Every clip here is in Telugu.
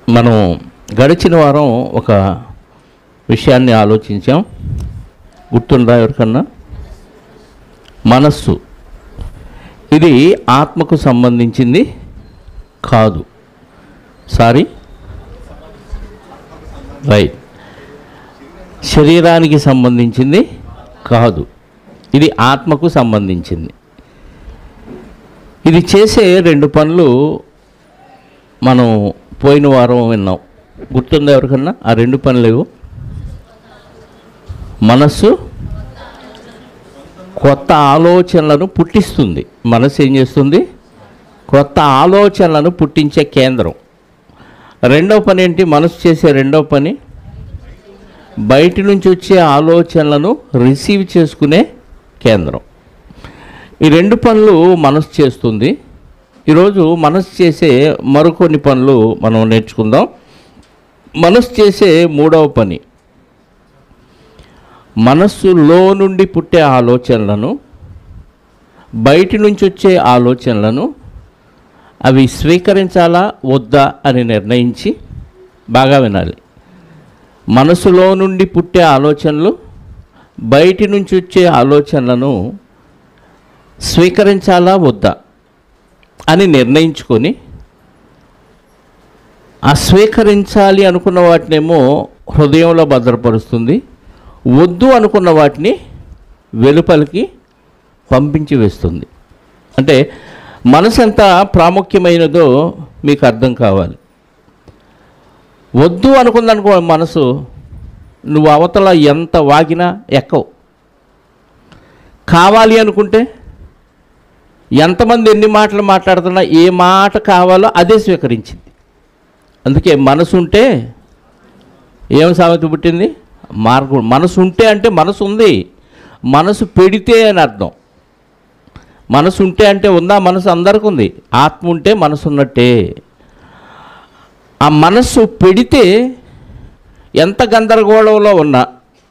మనం గడిచిన వారం ఒక విషయాన్ని ఆలోచించాం గుర్తుందా ఎవరికన్నా మనస్సు ఇది ఆత్మకు సంబంధించింది కాదు సారీ రైట్ శరీరానికి సంబంధించింది కాదు ఇది ఆత్మకు సంబంధించింది ఇది చేసే రెండు పనులు మనం పోయిన వారం విన్నాం గుర్తుందా ఎవరికన్నా ఆ రెండు పనులు ఏవో మనస్సు కొత్త ఆలోచనలను పుట్టిస్తుంది మనసు ఏం చేస్తుంది కొత్త ఆలోచనలను పుట్టించే కేంద్రం రెండవ పని ఏంటి మనసు చేసే రెండవ పని బయట నుంచి వచ్చే ఆలోచనలను రిసీవ్ చేసుకునే కేంద్రం ఈ రెండు పనులు మనసు చేస్తుంది ఈరోజు మనసు చేసే మరికొన్ని పనులు మనం నేర్చుకుందాం మనసు చేసే మూడవ పని మనస్సులో నుండి పుట్టే ఆలోచనలను బయటి నుంచి వచ్చే ఆలోచనలను అవి స్వీకరించాలా వద్దా అని నిర్ణయించి బాగా వినాలి మనసులో నుండి పుట్టే ఆలోచనలు బయటి నుంచి వచ్చే ఆలోచనలను స్వీకరించాలా వద్దా అని నిర్ణయించుకొని ఆ స్వీకరించాలి అనుకున్న వాటినేమో హృదయంలో భద్రపరుస్తుంది వద్దు అనుకున్న వాటిని వెలుపలికి పంపించి వేస్తుంది అంటే మనసు ఎంత ప్రాముఖ్యమైనదో మీకు అర్థం కావాలి వద్దు అనుకుందనుకో మనసు నువ్వు అవతల ఎంత వాగినా ఎక్కవు కావాలి అనుకుంటే ఎంతమంది ఎన్ని మాటలు మాట్లాడుతున్నా ఏ మాట కావాలో అదే స్వీకరించింది అందుకే మనసు ఉంటే ఏం సామెత పుట్టింది మార్గం మనసు ఉంటే అంటే మనసు ఉంది మనసు పెడితే అని అర్థం మనసు ఉంటే అంటే ఉందా మనసు అందరికి ఉంది ఆత్మ ఉంటే మనసు ఉన్నట్టే ఆ మనస్సు పెడితే ఎంత గందరగోళంలో ఉన్నా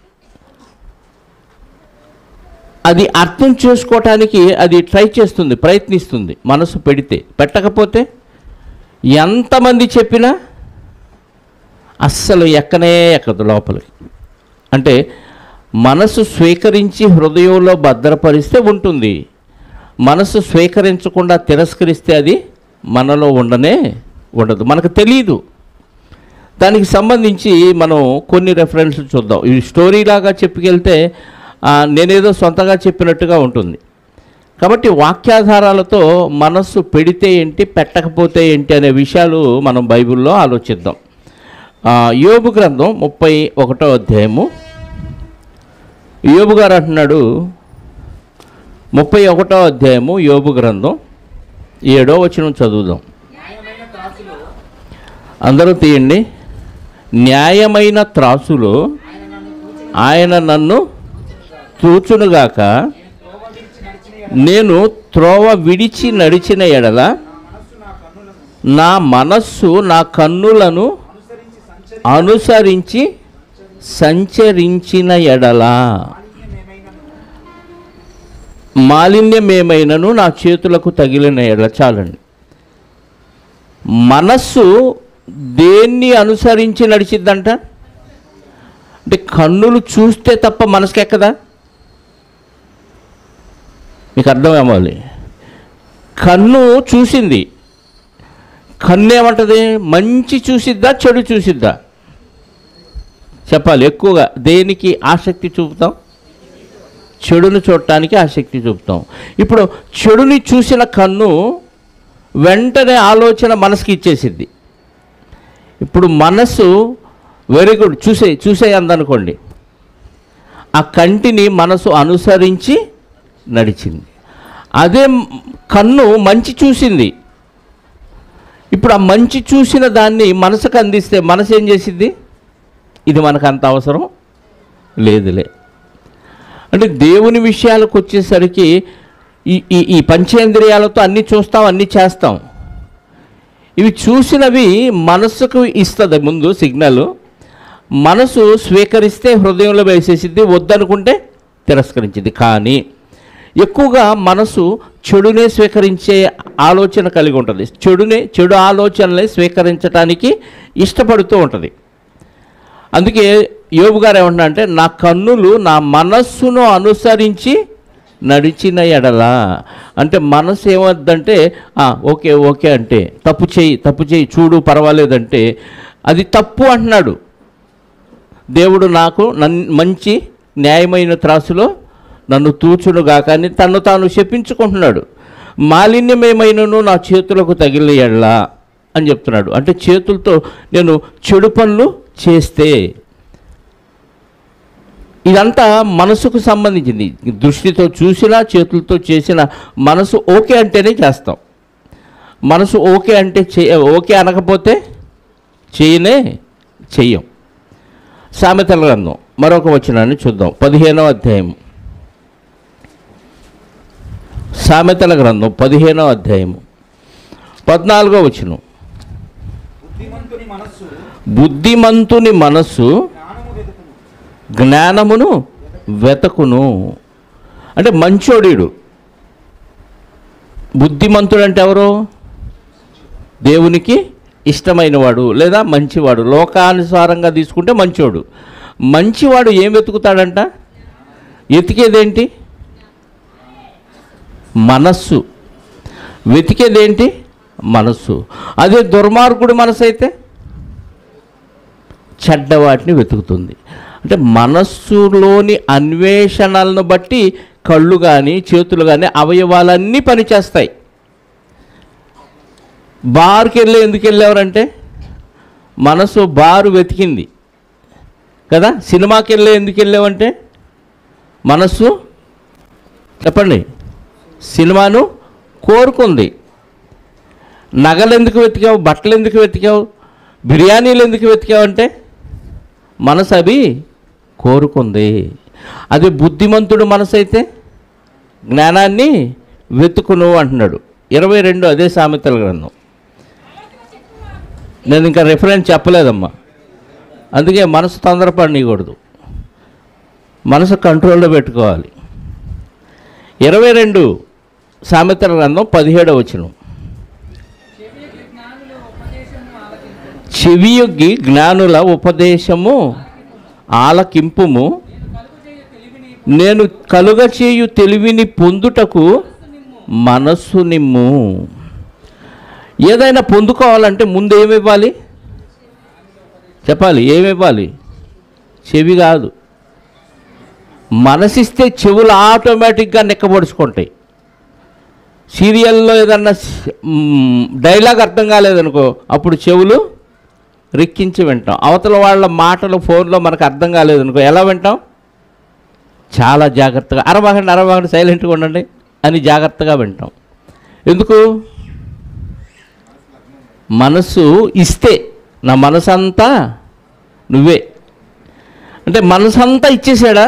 అది అర్థం చేసుకోవటానికి అది ట్రై చేస్తుంది ప్రయత్నిస్తుంది మనసు పెడితే పెట్టకపోతే ఎంతమంది చెప్పినా అస్సలు ఎక్కనే ఎక్కదు లోపలికి అంటే మనసు స్వీకరించి హృదయంలో భద్రపరిస్తే ఉంటుంది మనసు స్వీకరించకుండా తిరస్కరిస్తే అది మనలో ఉండనే ఉండదు మనకు తెలియదు దానికి సంబంధించి మనం కొన్ని రెఫరెన్స్ చూద్దాం ఈ స్టోరీ లాగా చెప్పుకెళ్తే ఆ, నేనేదో సొంతగా చెప్పినట్టుగా ఉంటుంది కాబట్టి వాక్యాధారాలతో మనస్సు పెడితే ఏంటి పెట్టకపోతే ఏంటి అనే విషయాలు మనం బైబిల్లో ఆలోచిద్దాం ఆ, యోబు గ్రంథం ముప్పై ఒకటో అధ్యాయము యోబు గారు అంటున్నాడు ముప్పై ఒకటో అధ్యాయము యోబు గ్రంథం ఏడో వచనం చదువుదాం న్యాయమైన త్రాసులో అందరూ తీయండి న్యాయమైన త్రాసులో ఆయన నన్ను తూచునుగాక త్రోవ విడిచి నడిచిన నేను త్రోవ విడిచి నడిచిన ఎడల నా మనస్సు నా కన్నులను నా మనస్సు నా కన్నులను అనుసరించి సంచరి అనుసరించి సంచరించిన ఎడల మాలిన్యమేమైనను మాలిన్యమేమైనను నా చేతులకు తగిలిన ఎడల చాలండి మనస్సు దేన్ని అనుసరించి నడిచిద్దంట అంటే కన్నులు చూస్తే తప్ప మనసుకెక్కదా మీకు అర్థం అవ్వాలి కన్ను చూసింది కన్ను ఏమంటది మంచి చూసిద్దా చెడు చూసిద్దా చెప్పాలి ఎక్కువగా దేనికి ఆసక్తి చూపుతాం చెడును చూడటానికి ఆసక్తి చూపుతాం ఇప్పుడు చెడుని చూసిన కన్ను వెంటనే ఆలోచన మనసుకి ఇచ్చేసిద్ది ఇప్పుడు మనసు వెరీ గుడ్ చూసే చూసే అందనుకోండి ఆ కంటిని మనసు అనుసరించి నడిచింది అదే మ్- కన్ను మంచి చూసింది ఇప్పుడు ఆ మంచి చూసిన దాన్ని మనసుకు అందిస్తే మనసు ఏం చేసిద్ది ఇది మనకు అంత అవసరం లేదులే అంటే దేవుని విషయాలకు వచ్చేసరికి ఈ ఈ ఈ పంచేంద్రియాలతో అన్నీ చూస్తాం అన్నీ చేస్తాం ఇవి చూసినవి మనస్సుకు ఇస్తుంది ముందు సిగ్నల్ మనసు స్వీకరిస్తే హృదయంలో వేసేసిద్ది వద్దనుకుంటే తిరస్కరించింది కానీ ఎక్కువగా మనసు చెడునే స్వీకరించే ఆలోచన కలిగి ఉంటుంది చెడునే చెడు ఆలోచనలే స్వీకరించడానికి ఇష్టపడుతూ ఉంటుంది అందుకే యోబు గారు ఏమంటున్నా అంటే నా కన్నులు నా మనస్సును అనుసరించి నడిచిన ఎడల అంటే మనసు ఏమవుద్దంటే "ఆ, ఓకే ఓకే అంటే తప్పు చేయి తప్పు చేయి చూడు పర్వాలేదంటే అది తప్పు అంటున్నాడు దేవుడు నాకు నన్ మంచి న్యాయమైన త్రాసులో నన్ను తూచునుగా కానీ తను తాను చెప్పించుకుంటున్నాడు మాలిన్యమేమైనను నా చేతులకు తగిలిన ఎడలా అని చెప్తున్నాడు అంటే చేతులతో నేను చెడు పనులు చేస్తే ఇదంతా మనసుకు సంబంధించింది దృష్టితో చూసినా చేతులతో చేసిన మనసు ఓకే అంటేనే చేస్తాం మనసు ఓకే అంటే చే ఓకే అనకపోతే చేయనే చెయ్యం సామెతల గ్రంథం మరొక వచనాన్ని చూద్దాం పదిహేనవ అధ్యాయం సామెతల గ్రంథం పదిహేనవ అధ్యాయము పద్నాలుగో వచనం బుద్ధిమంతుని మనస్సు బుద్ధిమంతుని మనస్సు జ్ఞానము వెతుకును జ్ఞానమును వెతకును అంటే మంచోడీడు బుద్ధిమంతుడు అంటే ఎవరు దేవునికి ఇష్టమైనవాడు లేదా మంచివాడు లోకానుసారంగా తీసుకుంటే మంచోడు మంచివాడు ఏం వెతుకుతాడంట వెతికేదేంటి మనస్సు వెతికేదేంటి మనస్సు అదే దుర్మార్గుడి మనసు అయితే చెడ్డ వాటిని వెతుకుతుంది అంటే మనస్సులోని అన్వేషణలను బట్టి కళ్ళు కానీ చేతులు కానీ అవయవాలన్నీ పనిచేస్తాయి బార్కి వెళ్ళి ఎందుకు వెళ్ళేవారంటే మనసు బారు వెతికింది కదా సినిమాకి వెళ్ళి ఎందుకు వెళ్ళావంటే మనస్సు చెప్పండి సినిమాను కోరుకుంది నగలు ఎందుకు వెతికావు బట్టలు ఎందుకు వెతికావు బిర్యానీలు ఎందుకు వెతికావు అంటే మనసు అవి కోరుకుంది అది బుద్ధిమంతుడు మనసు అయితే జ్ఞానాన్ని వెతుకును అంటున్నాడు ఇరవై రెండు అదే సామెతల గ్రంథం నేను ఇంకా రెఫరెన్స్ చెప్పలేదమ్మా అందుకే మనసు తొందరపడనీయకూడదు మనసు కంట్రోల్లో పెట్టుకోవాలి ఇరవై రెండు సామెతల గ్రంథం పదిహేడవ వచనం చెవియొగ్గి జ్ఞానుల ఉపదేశము ఆలకింపుము నేను కలుగచేయు తెలివిని పొందుటకు మనస్సు నిమ్ము ఏదైనా పొందుకోవాలంటే ముందు ఏమి ఇవ్వాలి చెప్పాలి ఏమి ఇవ్వాలి చెవి కాదు మనసిస్తే చెవులు ఆటోమేటిక్గా నెక్కబడుచుకుంటాయి సీరియల్లో ఏదన్నా స్- మ్, డైలాగ్ అర్థం కాలేదనుకో అప్పుడు చెవులు రిక్కించి వింటాం అవతల వాళ్ళ మాటలు ఫోన్లో మనకు అర్థం కాలేదనుకో ఎలా వింటాం చాలా జాగ్రత్తగా అరవకండి అరవకండి సైలెంట్గా ఉండండి అని జాగ్రత్తగా వింటాం ఎందుకు మనసు ఇస్తే నా మనసు అంతా నువ్వే అంటే మనసు అంతా ఇచ్చేసాడా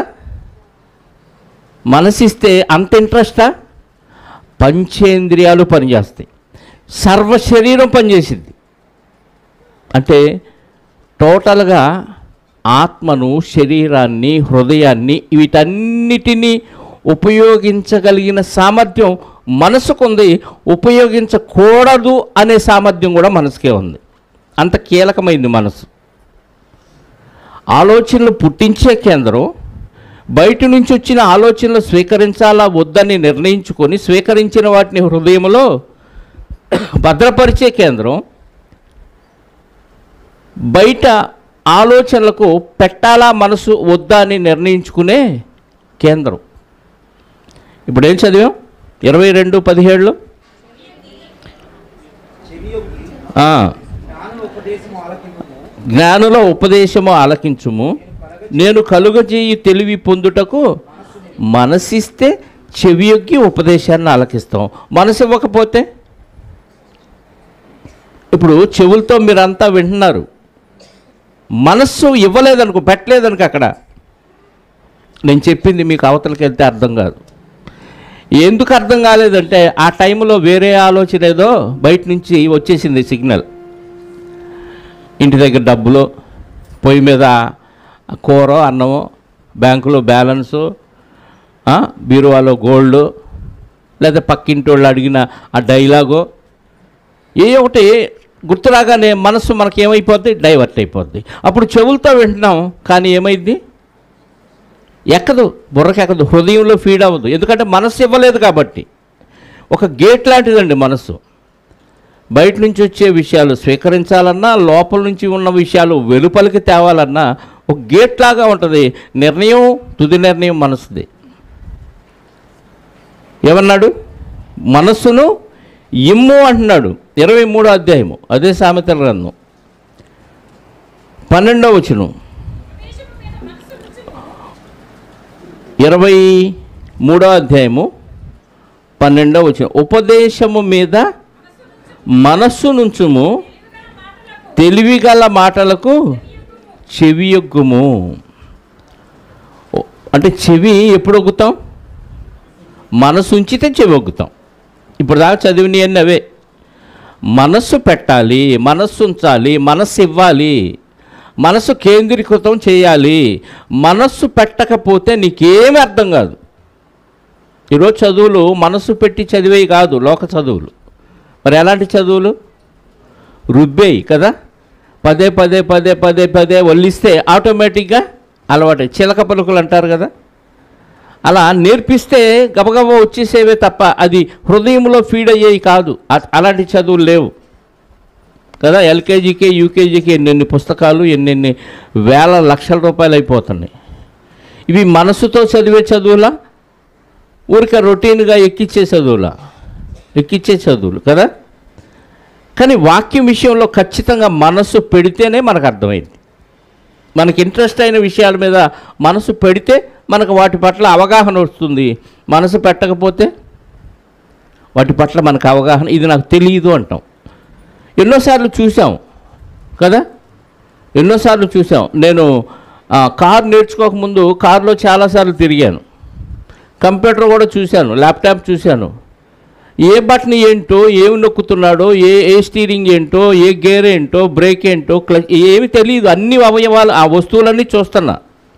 మనసు ఇస్తే అంత ఇంట్రెస్టా పంచేంద్రియాలు పనిచేస్తాయి సర్వ శరీరం పనిచేసింది అంటే టోటల్గా ఆత్మను శరీరాన్ని హృదయాన్ని వీటన్నిటినీ ఉపయోగించగలిగిన సామర్థ్యం మనసుకుంది ఉపయోగించకూడదు అనే సామర్థ్యం కూడా మనసుకే ఉంది అంత కీలకమైంది మనసు ఆలోచనలు పుట్టించే కేంద్రం బయట నుంచి వచ్చిన ఆలోచనలు స్వీకరించాలా వద్దని నిర్ణయించుకొని స్వీకరించిన వాటిని హృదయంలో భద్రపరిచే కేంద్రం బయట ఆలోచనలకు పెట్టాలా మనసు వద్దా అని నిర్ణయించుకునే కేంద్రం ఇప్పుడు ఏం చదివాం ఇరవై రెండు పదిహేడులో చెవి యొక్కి ఆ, జ్ఞానుల ఉపదేశము ఆలకింపుము జ్ఞానుల ఉపదేశము ఆలకించుము నేను కలుగజేయి తెలివి పొందుటకు మనసిస్తే చెవి యొక్కి ఉపదేశాన్ని ఆలకిస్తాం మనసు ఇవ్వకపోతే ఇప్పుడు చెవులతో మీరంతా వింటున్నారు మనస్సు ఇవ్వలేదనుకో పెట్టలేదనుకో అక్కడ నేను చెప్పింది మీకు అవతలకి వెళ్తే అర్థం కాదు ఎందుకు అర్థం కాలేదంటే ఆ టైంలో వేరే ఆలోచన ఏదో బయట నుంచి వచ్చేసింది సిగ్నల్ ఇంటి దగ్గర డబ్బులు పొయ్యి మీద కూర అన్నము బ్యాంకులో బ్యాలెన్సు ఆ, బీరువాలో గోల్డ్ లేదా పక్కింటి వాళ్ళు అడిగిన ఆ డైలాగో ఏ ఒకటి గుర్తు రాగానే మనసు మనకి ఏమైపోద్ది డైవర్ట్ అయిపోద్ది అప్పుడు చెవులతో వింటున్నాం కానీ ఏమైంది ఎక్కదు బుర్రకి ఎక్కదు హృదయంలో ఫీడ్ అవ్వదు ఎందుకంటే మనస్సు ఇవ్వలేదు కాబట్టి ఒక గేట్ లాంటిదండి మనస్సు బయట నుంచి వచ్చే విషయాలు స్వీకరించాలన్నా లోపల నుంచి ఉన్న విషయాలు వెలుపలికి తేవాలన్నా ఒక గేట్ లాగా ఉంటుంది నిర్ణయం తుది నిర్ణయం మనసుది ఏమన్నాడు మనస్సును ఇమ్ము అంటున్నాడు ఇరవై మూడో అధ్యాయము అదే సామెతల గ్రంథం పన్నెండో వచనం ఇరవై మూడో అధ్యాయము పన్నెండో వచనం ఉపదేశము మీద మనస్సు నుంచుము తెలివిగల మాటలకు చెవియొగ్గుము ఓ- అంటే చెవి ఎప్పుడు ఒగ్గుతాం మనసు ఉంచితే చెవి ఒగ్గుతాం ఇప్పుడు దాకా చదివినవన్నీ అవే మనస్సు పెట్టాలి మనస్సు ఉంచాలి మనస్సు ఇవ్వాలి మనస్సు కేంద్రీకృతం చేయాలి మనస్సు పెట్టకపోతే నీకేమీ అర్థం కాదు ఈరోజు చదువులు మనస్సు పెట్టి చదివేవి కాదు లోక చదువులు మరి ఎలాంటి చదువులు రుబ్బేయి కదా పదే పదే పదే పదే పదే వల్లిస్తే ఆటోమేటిక్గా అలవాటు చిలక పలుకులు అంటారు కదా అలా నేర్పిస్తే గబగబా వచ్చేసేవే తప్ప అది హృదయంలో ఫీడ్ అయ్యేవి కాదు అ- అలాంటి చదువులు లేవు కదా ఎల్కేజీకి యూకేజీకి ఎన్నెన్ని పుస్తకాలు ఎన్నెన్ని వేల లక్షల రూపాయలు అయిపోతున్నాయి ఇవి మనసుతో చదివే చదువులా ఊరికే రొటీన్గా ఎక్కిచ్చే చదువులా ఎక్కిచ్చే చదువులు కదా కానీ వాక్యం విషయంలో ఖచ్చితంగా మనసు పెడితేనే మనకు అర్థమైంది మనకి ఇంట్రెస్ట్ అయిన విషయాల మీద మనసు పెడితే మనకు వాటి పట్ల అవగాహన వస్తుంది మనసు పెట్టకపోతే వాటి పట్ల మనకు అవగాహన ఇది నాకు తెలియదు అంటాం ఎన్నోసార్లు చూసాం కదా ఎన్నోసార్లు చూసాం నేను ఆ, కారు నేర్చుకోకముందు కారులో చాలాసార్లు తిరిగాను కంప్యూటర్ కూడా చూశాను ల్యాప్టాప్ చూశాను ఏ బటన్ ఏంటో ఏమి నొక్కుతున్నాడో ఏ ఏ స్టీరింగ్ ఏంటో ఏ గేర్ ఏంటో బ్రేక్ ఏంటో క్లచ్ ఏమి తెలియదు అన్ని అవయవాలు ఆ వస్తువులన్నీ చూస్తున్నా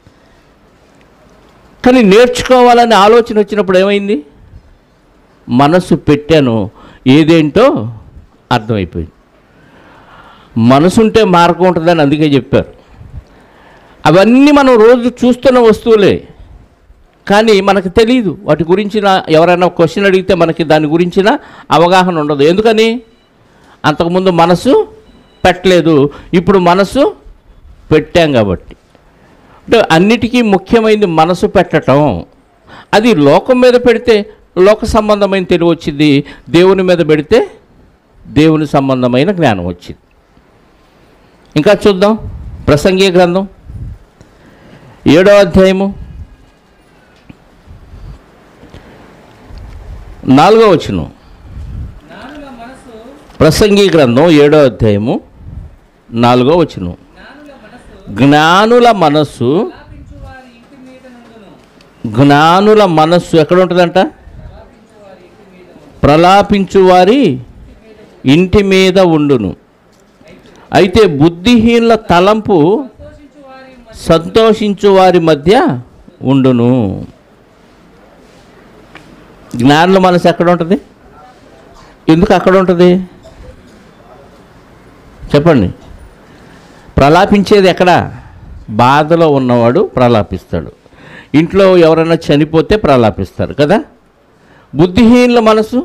కానీ నేర్చుకోవాలనే ఆలోచన వచ్చినప్పుడు ఏమైంది మనసు పెట్టాను ఏదేంటో అర్థమైపోయింది మనసుంటే మార్గం ఉంటుందని అందుకే చెప్పారు అవన్నీ మనం రోజు చూస్తున్న వస్తువులే కానీ మనకు తెలియదు వాటి గురించిన ఎవరైనా క్వశ్చన్ అడిగితే మనకి దాని గురించిన అవగాహన ఉండదు ఎందుకని అంతకుముందు మనసు పెట్టలేదు ఇప్పుడు మనసు పెట్టాం కాబట్టి అంటే అన్నిటికీ ముఖ్యమైనది మనసు పెట్టటం అది లోకం మీద పెడితే లోక సంబంధమైన తెలివి వచ్చింది దేవుని మీద పెడితే దేవుని సంబంధమైన జ్ఞానం వచ్చింది ఇంకా చూద్దాం ప్రసంగీయ గ్రంథం ఏడో అధ్యాయము నాలుగో వచనం జ్ఞానుల మనసు ప్రసంగి గ్రంథం ఏడో అధ్యాయము నాలుగో వచనం జ్ఞానుల మనసు జ్ఞానుల మనస్సు స్థాపించు వారి ఇంటి మీద నుండును జ్ఞానుల మనస్సు ఎక్కడ ఉంటుందంట ప్రలాపించు వారి ఇంటి మీద ఉండును అయితే బుద్ధిహీనుల తలంపు సంతోషించు వారి మధ్య సంతోషించు వారి మధ్య ఉండును జ్ఞానుల మనసు ఎక్కడ ఉంటుంది ఎందుకు అక్కడ ఉంటుంది చెప్పండి ప్రలాపించేది ఎక్కడ బాధలో ఉన్నవాడు ప్రలాపిస్తాడు ఇంట్లో ఎవరైనా చనిపోతే ప్రలాపిస్తారు కదా బుద్ధిహీనుల మనసు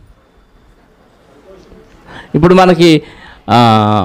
ఇప్పుడు మనకి ఆ,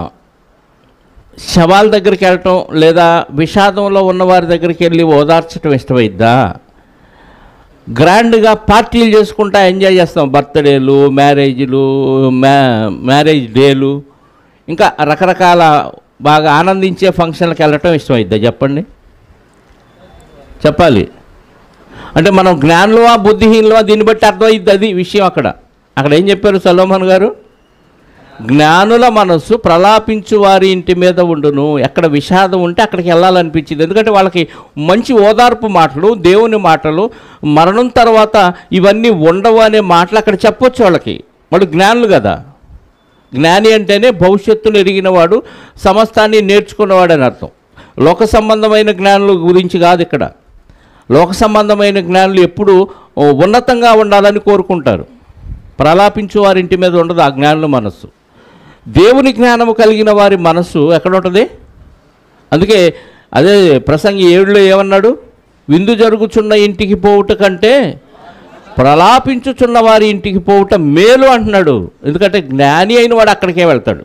శవాల దగ్గరికి వెళ్ళటం లేదా విషాదంలో ఉన్నవారి దగ్గరికి వెళ్ళి ఓదార్చడం ఇష్టమైద్దా గ్రాండ్గా పార్టీలు చేసుకుంటా ఎంజాయ్ చేస్తాం బర్త్డేలు మ్యారేజ్లు మ్యా మ్యారేజ్ డేలు ఇంకా రకరకాల బాగా ఆనందించే ఫంక్షన్లకు వెళ్ళటం ఇష్టమైద్దా చెప్పండి చెప్పాలి అంటే మనం జ్ఞానులవా బుద్ధిహీనులవా దీన్ని బట్టి అర్థమైద్ది అది విషయం అక్కడ అక్కడ ఏం చెప్పారు సలోమన్ గారు జ్ఞానుల మనస్సు ప్రలాపించు వారి ఇంటి మీద ఉండును ఎక్కడ విషాదం ఉంటే అక్కడికి వెళ్ళాలనిపించింది ఎందుకంటే వాళ్ళకి మంచి ఓదార్పు మాటలు దేవుని మాటలు మరణం తర్వాత ఇవన్నీ ఉండవు అనే మాటలు అక్కడ చెప్పొచ్చు వాళ్ళకి వాళ్ళు జ్ఞానులు కదా జ్ఞాని అంటేనే భవిష్యత్తును ఎరిగినవాడు సమస్తాన్ని నేర్చుకున్నవాడు అని అర్థం లోక సంబంధమైన జ్ఞానుల గురించి కాదు ఇక్కడ లోక సంబంధమైన జ్ఞానులు ఎప్పుడు ఓ, ఉన్నతంగా ఉండాలని కోరుకుంటారు ప్రలాపించు వారి ఇంటి మీద ఉండదు ఆ జ్ఞానుల మనస్సు దేవుని జ్ఞానము కలిగిన వారి మనస్సు ఎక్కడ ఉంటుంది అందుకే అదే ప్రసంగి ఏడులో ఏమన్నాడు విందు జరుగుచున్న ఇంటికి పోవుట కంటే ప్రలాపించుచున్న వారి ఇంటికి పోవుట మేలు అంటున్నాడు ఎందుకంటే జ్ఞాని అయిన వాడు అక్కడికే వెళ్తాడు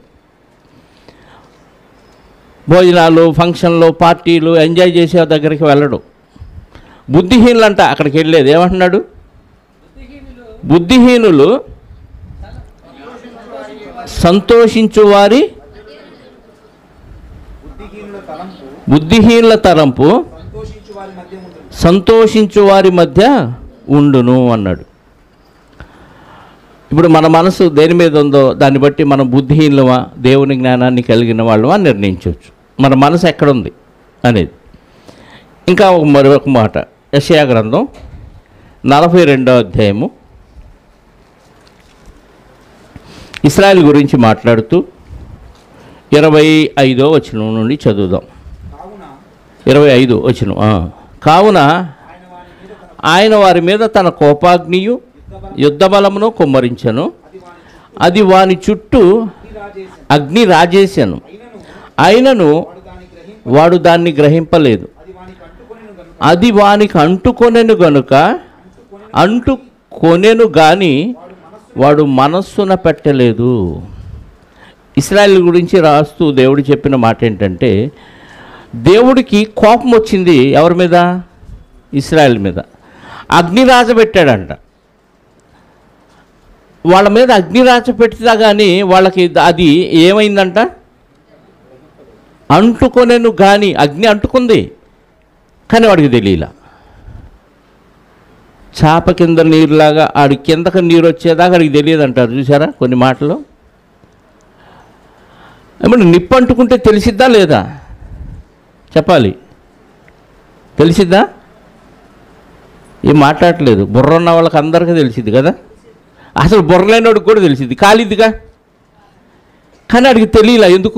భోజనాలు ఫంక్షన్లు పార్టీలు ఎంజాయ్ చేసే దగ్గరికి వెళ్ళడు బుద్ధిహీనులంట అక్కడికి వెళ్ళేది ఏమంటున్నాడు బుద్ధిహీనులు బుద్ధిహీనులు సంతోషించు వారి బుద్ధిహీనుల తలంపు బుద్ధిహీనుల తరంపు సంతోషించు వారి మధ్య ఉంటుంది సంతోషించు వారి మధ్య ఉండును అన్నాడు ఇప్పుడు మన మనసు దేని మీద ఉందో దాన్ని బట్టి మనం బుద్ధిహీనులమా దేవుని జ్ఞానాన్ని కలిగిన వాళ్ళమా నిర్ణయించవచ్చు మన మనసు ఎక్కడుంది అనేది ఇంకా ఒక మరొక మాట యశయా గ్రంథం నలభై రెండో అధ్యాయము ఇస్రాయల్ గురించి మాట్లాడుతూ ఇరవై ఐదో వచనం నుండి చదువుదాం కావున ఇరవై ఐదు వచ్చిన కావున ఆయన వారి మీద తన ఆయన వారి మీద తన కోపాగ్నియు యుద్ధ బలమును కుమ్మరించను అది వాని చుట్టూ అది వాని చుట్టూ రాజేసి అగ్ని రాజేశాను అయినను అయినను వాడు దాన్ని గ్రహింప వాడు దాన్ని గ్రహింపలేదు అది వానికి అంటుకొనిను గనుక అది వానికి అంటుకొనెను గనుక అంటుకొనెను గాని వాడు మనస్సున పెట్టలేదు ఇస్రాయల్ గురించి రాస్తూ దేవుడు చెప్పిన మాట ఏంటంటే దేవుడికి కోపం వచ్చింది ఎవరి మీద ఇస్రాయల్ మీద అగ్నిరాజ పెట్టాడంట వాళ్ళ మీద అగ్నిరాజ పెట్టినా కానీ వాళ్ళకి అది ఏమైందంట అంటుకొనేను కానీ అగ్ని అంటుకుంది కానీ వాడికి తెలియలా చాప కింద నీరులాగా ఆడి కిందకి నీరు వచ్చేదాకా ఆడికి తెలియదు అంటారు చూసారా కొన్ని మాటలు ఏమన్నా నిప్పు అంటుకుంటే తెలిసిద్దా లేదా చెప్పాలి తెలిసిద్దా ఏం మాట్లాడట్లేదు బుర్ర ఉన్న వాళ్ళకి అందరికీ తెలిసిద్ది కదా అసలు బుర్ర లేనివాడికి కూడా తెలిసిద్ది కాలిద్దిగా కానీ ఆడికి తెలియలా ఎందుకు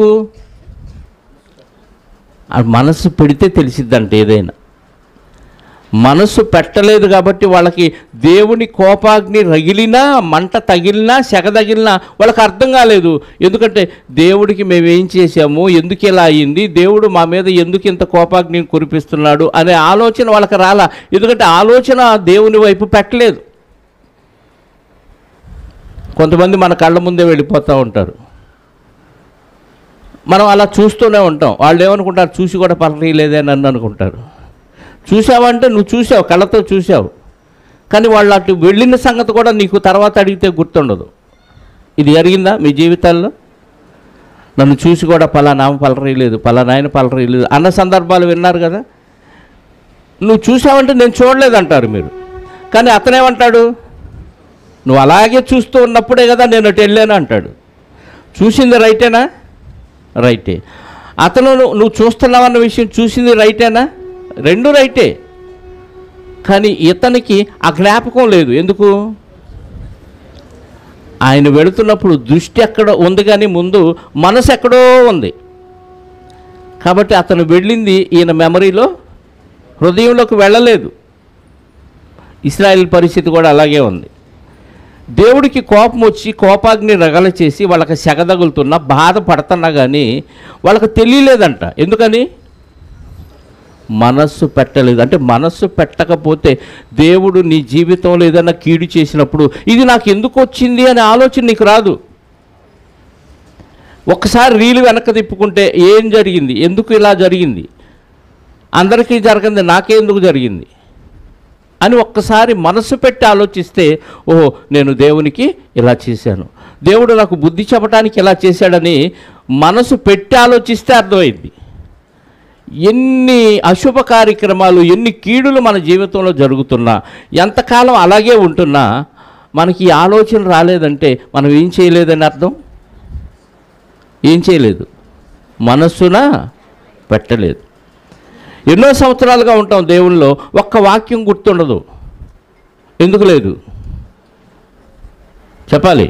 ఆ మనసు పెడితే తెలిసిద్దంట ఏదైనా మనసు పెట్టలేదు కాబట్టి వాళ్ళకి దేవుని కోపాగ్ని రగిలినా మంట తగిలినా సెగ తగిలినా వాళ్ళకి అర్థం కాలేదు ఎందుకంటే దేవుడికి మేము ఏం చేశాము ఎందుకు ఇలా అయ్యింది దేవుడు మా మీద ఎందుకు ఇంత కోపాగ్ని కురిపిస్తున్నాడు అనే ఆలోచన వాళ్ళకి రాలా ఎందుకంటే ఆలోచన దేవుని వైపు పెట్టలేదు కొంతమంది మన కళ్ళ ముందే వెళ్ళిపోతూ ఉంటారు మనం అలా చూస్తూనే ఉంటాం వాళ్ళు ఏమనుకుంటారు చూసి కూడా పలకలేదే నన్ను అనుకుంటారు చూసావంటే నువ్వు చూసావు కళ్ళతో చూసావు కానీ వాళ్ళు అటు వెళ్ళిన సంగతి కూడా నీకు తర్వాత అడిగితే గుర్తుండదు ఇది జరిగిందా మీ జీవితాల్లో నన్ను చూసి కూడా పలానా ఆమె పలకరియలేదు పలానా ఆయన పలకరియలేదు అన్న సందర్భాలు విన్నారు కదా నువ్వు చూసావంటే నేను చూడలేదంటారు మీరు కానీ అతనేమంటాడు నువ్వు అలాగే చూస్తూ ఉన్నప్పుడే కదా నేను అటు వెళ్ళాను అంటాడు చూసింది రైటేనా రైటే అతను నువ్వు- నువ్వు చూస్తున్నావన్న విషయం చూసింది రైటేనా రెండు రైటే కానీ ఇతనికి ఆ జ్ఞాపకం లేదు ఎందుకు ఆయన వెళుతున్నప్పుడు దృష్టి ఎక్కడ ఉంది కానీ ముందు మనసు ఎక్కడో ఉంది కాబట్టి అతను వెళ్ళింది ఈయన మెమరీలో హృదయంలోకి వెళ్ళలేదు ఇస్రాయేల్ పరిస్థితి కూడా అలాగే ఉంది దేవుడికి కోపం వచ్చి కోపాగ్ని రగల చేసి వాళ్ళకి సెగ తగులుతున్నా బాధపడుతున్నా కానీ వాళ్ళకి తెలియలేదంట ఎందుకని మనస్సు పెట్టలేదు అంటే మనస్సు పెట్టకపోతే దేవుడు నీ జీవితంలో ఏదైనా కీడు చేసినప్పుడు ఇది నాకు ఎందుకు వచ్చింది అనే ఆలోచన నీకు రాదు ఒక్కసారి రీలు వెనక్కి తిప్పుకుంటే ఏం జరిగింది ఎందుకు ఇలా జరిగింది అందరికీ జరగంది నాకే ఎందుకు జరిగింది అని ఒక్కసారి మనసు పెట్టి ఆలోచిస్తే ఓహో నేను దేవునికి ఇలా చేశాను దేవుడు నాకు బుద్ధి చెప్పడానికి ఇలా చేశాడని మనసు పెట్టి ఆలోచిస్తే అర్థమైంది ఎన్ని అశుభ కార్యక్రమాలు ఎన్ని కీడులు మన జీవితంలో జరుగుతున్నా ఎంతకాలం అలాగే ఉంటున్నా మనకి ఈ ఆలోచన రాలేదంటే మనం ఏం చేయలేదని అర్థం ఏం చేయలేదు మనస్సున పెట్టలేదు ఎన్నో సంవత్సరాలుగా ఉంటాం దేవుల్లో ఒక్క వాక్యం గుర్తుండదు ఎందుకు లేదు చెప్పాలి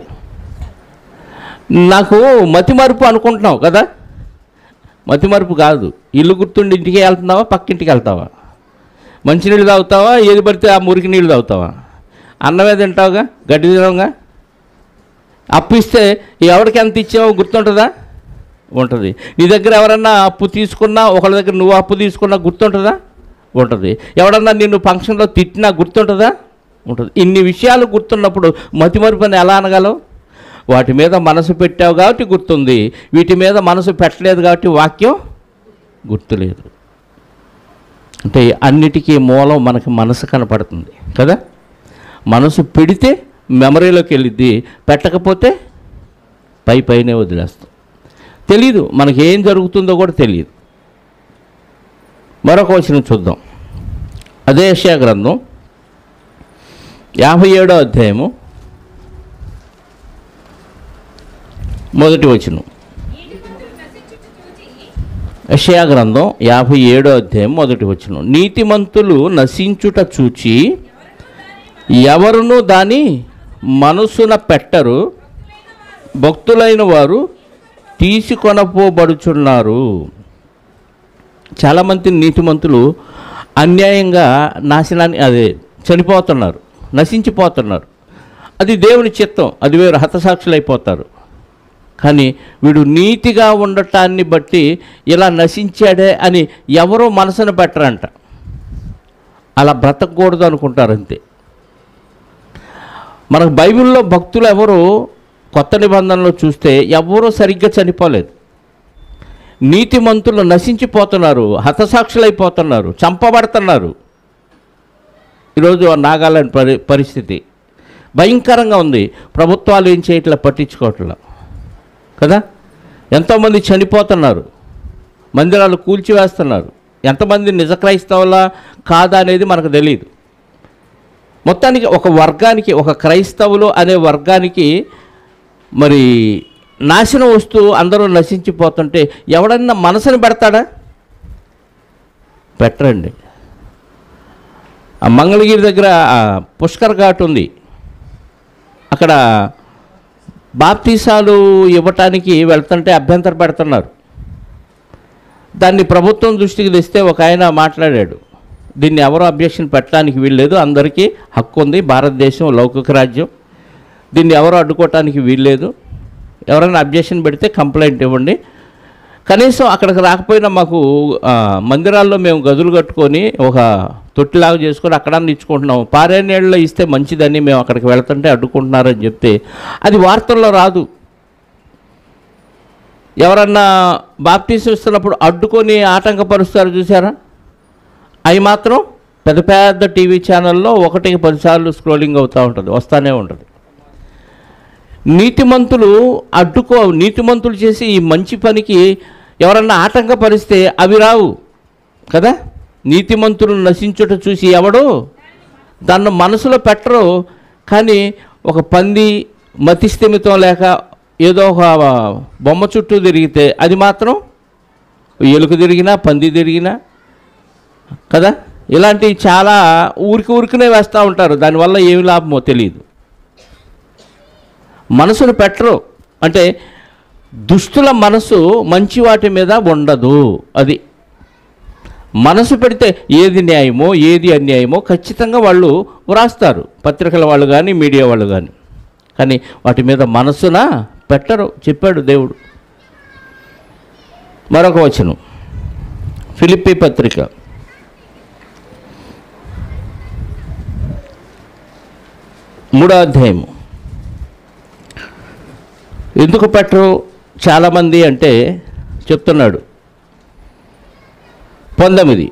నాకు మతిమరుపు అనుకుంటున్నావు కదా మతిమరుపు కాదు ఇల్లు గుర్తుండి ఇంటికి వెళ్తున్నావా పక్కింటికి వెళ్తావా మంచినీళ్ళు తాగుతావా ఏది పడితే ఆ మురికి నీళ్ళు తాగుతావా అన్నమే తింటావుగా గడ్డి తినవుగా అప్పు ఇస్తే ఎవరికి ఎంత ఇచ్చావో గుర్తుంటుందా ఉంటుంది నీ దగ్గర ఎవరన్నా అప్పు తీసుకున్నా ఒకళ్ళ దగ్గర నువ్వు అప్పు తీసుకున్నా గుర్తుంటుందా ఉంటుంది ఎవడన్నా నిన్ను ఫంక్షన్లో తిట్టినా గుర్తుంటుందా ఉంటుంది ఇన్ని విషయాలు గుర్తున్నప్పుడు మతిమరుపని ఎలా అనగలవు వాటి మీద మనసు పెట్టావు కాబట్టి గుర్తుంది వీటి మీద మనసు పెట్టలేదు కాబట్టి వాక్యం గుర్తులేదు అంటే అన్నిటికీ మూలం మనకి మనసు కనపడుతుంది కదా మనసు పెడితే మెమరీలోకి వెళ్ళిద్ది పెట్టకపోతే పై పైనే వదిలేస్తాం తెలీదు మనకి ఏం జరుగుతుందో కూడా తెలియదు మరొక వచనం చూద్దాం అదే యెషయా గ్రంథం యాభై ఏడో అధ్యాయము మొదటి వచనం యెషయా గ్రంథం యాభై ఏడో అధ్యాయం మొదటి వచనం నీతిమంతులు నశించుట చూచి ఎవరును దాని మనసున పెట్టరు భక్తులైన వారు తీసుకొనపోబడుచున్నారు చాలామంది నీతిమంతులు అన్యాయంగా నాశనాన్ని అదే చనిపోతున్నారు నశించిపోతున్నారు అది దేవుని చిత్తం అది వేరు హతసాక్షులైపోతారు కానీ వీడు నీతిగా ఉండటాన్ని బట్టి ఇలా నశించాడే అని ఎవరో మనసును పెట్టరంట అలా బ్రతకూడదు అనుకుంటారు అంతే మనకు బైబిల్లో భక్తులు ఎవరు కొత్త నిబంధనలో చూస్తే ఎవరూ సరిగ్గా చనిపోలేదు నీతిమంతులు నశించిపోతున్నారు హతసాక్షులైపోతున్నారు చంపబడుతున్నారు ఈరోజు ఆ నాగాలాండ్ పరి పరిస్థితి భయంకరంగా ఉంది ప్రభుత్వాలు ఏం చేయట్లా పట్టించుకోవట్లా కదా ఎంతోమంది చనిపోతున్నారు మందిరాలు కూల్చివేస్తున్నారు ఎంతమంది నిజ క్రైస్తవులా కాదా అనేది మనకు తెలియదు మొత్తానికి ఒక వర్గానికి ఒక క్రైస్తవులు అనే వర్గానికి మరి నాశనం వస్తూ అందరూ నశించిపోతుంటే ఎవడన్నా మనసుని పెడతాడా పెట్టరండి ఆ మంగళగిరి దగ్గర ఆ పుష్కర్ ఘాట్ ఉంది అక్కడ బాప్తీసాలు ఇవ్వటానికి వెళ్తుంటే అభ్యంతర పెడుతున్నారు దాన్ని ప్రభుత్వం దృష్టికి తెస్తే ఒక ఆయన మాట్లాడాడు దీన్ని ఎవరో అబ్జెక్షన్ పెట్టడానికి వీల్లేదు అందరికీ హక్కు ఉంది భారతదేశం లౌకిక రాజ్యం దీన్ని ఎవరు అడ్డుకోవటానికి వీల్లేదు ఎవరైనా అబ్జెక్షన్ పెడితే కంప్లైంట్ ఇవ్వండి కనీసం అక్కడికి రాకపోయినా మాకు ఆ, మందిరాల్లో మేము గదులు కట్టుకొని ఒక తొట్టిలాగా చేసుకొని అక్కడ ఇచ్చుకుంటున్నాం పారే నీళ్ళలో ఇస్తే మంచిదని మేము అక్కడికి వెళ్తుంటే అడ్డుకుంటున్నారని చెప్తే అది వార్తల్లో రాదు ఎవరన్నా బాప్తీసం ఇస్తున్నప్పుడు అడ్డుకొని ఆటంకపరుస్తారు చూసారా అవి మాత్రం పెద్ద పెద్ద టీవీ ఛానల్లో ఒకటికి పదిసార్లు స్క్రోలింగ్ అవుతూ ఉంటుంది వస్తూనే ఉంటుంది నీతిమంతులు అడ్డుకో నీతిమంతులు చేసి ఈ మంచి పనికి ఎవరన్నా ఆటంకపరిస్తే అవి రావు కదా నీతిమంతులు నశించుట చూసి ఎవడు దాన్ని మనసులో పెట్టరు కానీ ఒక పంది మతిస్థిమితం లేక ఏదో ఒక బొమ్మ చుట్టూ తిరిగితే అది మాత్రం ఎలుక తిరిగినా పంది తిరిగినా కదా ఇలాంటివి చాలా ఊరికి ఊరికనే వేస్తూ ఉంటారు దానివల్ల ఏమి లాభమో తెలియదు మనసును పెట్టరు అంటే దుష్టుల మనసు మంచి వాటి మీద ఉండదు అది మనసు పెడితే ఏది న్యాయమో ఏది అన్యాయమో ఖచ్చితంగా వాళ్ళు వ్రాస్తారు పత్రికల వాళ్ళు కానీ మీడియా వాళ్ళు కానీ కానీ వాటి మీద మనసున పెట్టరు చెప్పాడు దేవుడు మరొక వచనం ఫిలిప్పి పత్రిక మూడో అధ్యాయము ఎందుకు పెట్టరు చాలామంది అంటే చెప్తున్నాడు పంతొమ్మిది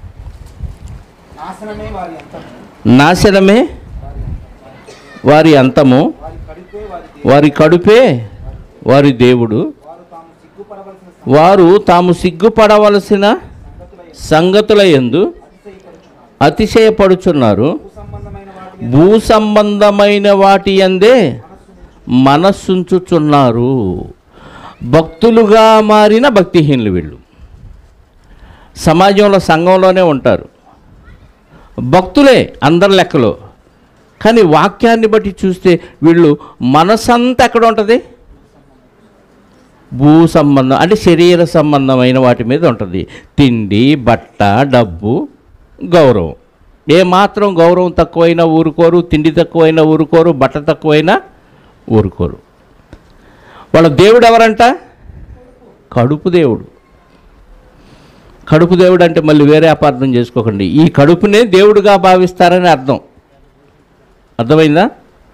నాశనమే వారి అంతం నాశనమే వారి అంతము వారి కడుపే వారి వారి కడుపే వారి దేవుడు వారు తాము సిగ్గుపడవలసిన వారు తాము సిగ్గుపడవలసిన సంగతుల సంగతుల ఎందు అతిశయపడుచున్నారు అతిశయపడుచున్నారు భూ సంబంధమైన వాటి భూ సంబంధమైన వాటి అందే మనస్సుంచుచున్నారు భక్తులుగా మారిన భక్తిహీనులు వీళ్ళు సమాజంలో సంఘంలోనే ఉంటారు భక్తులే అందరి లెక్కలో కానీ వాక్యాన్ని బట్టి చూస్తే వీళ్ళు మనసంతా ఎక్కడ ఉంటుంది భూ సంబంధం అంటే శరీర సంబంధమైన వాటి మీద ఉంటుంది తిండి బట్ట డబ్బు గౌరవం ఏ మాత్రం గౌరవం తక్కువైనా ఊరుకోరు తిండి తక్కువైనా ఊరుకోరు బట్ట తక్కువైనా ఊరుకోరు వాళ్ళ దేవుడు ఎవరంట కడుపు దేవుడు కడుపు దేవుడు అంటే మళ్ళీ వేరే అపార్థం చేసుకోకండి ఈ కడుపునే దేవుడుగా భావిస్తారని అర్థం అర్థమైందా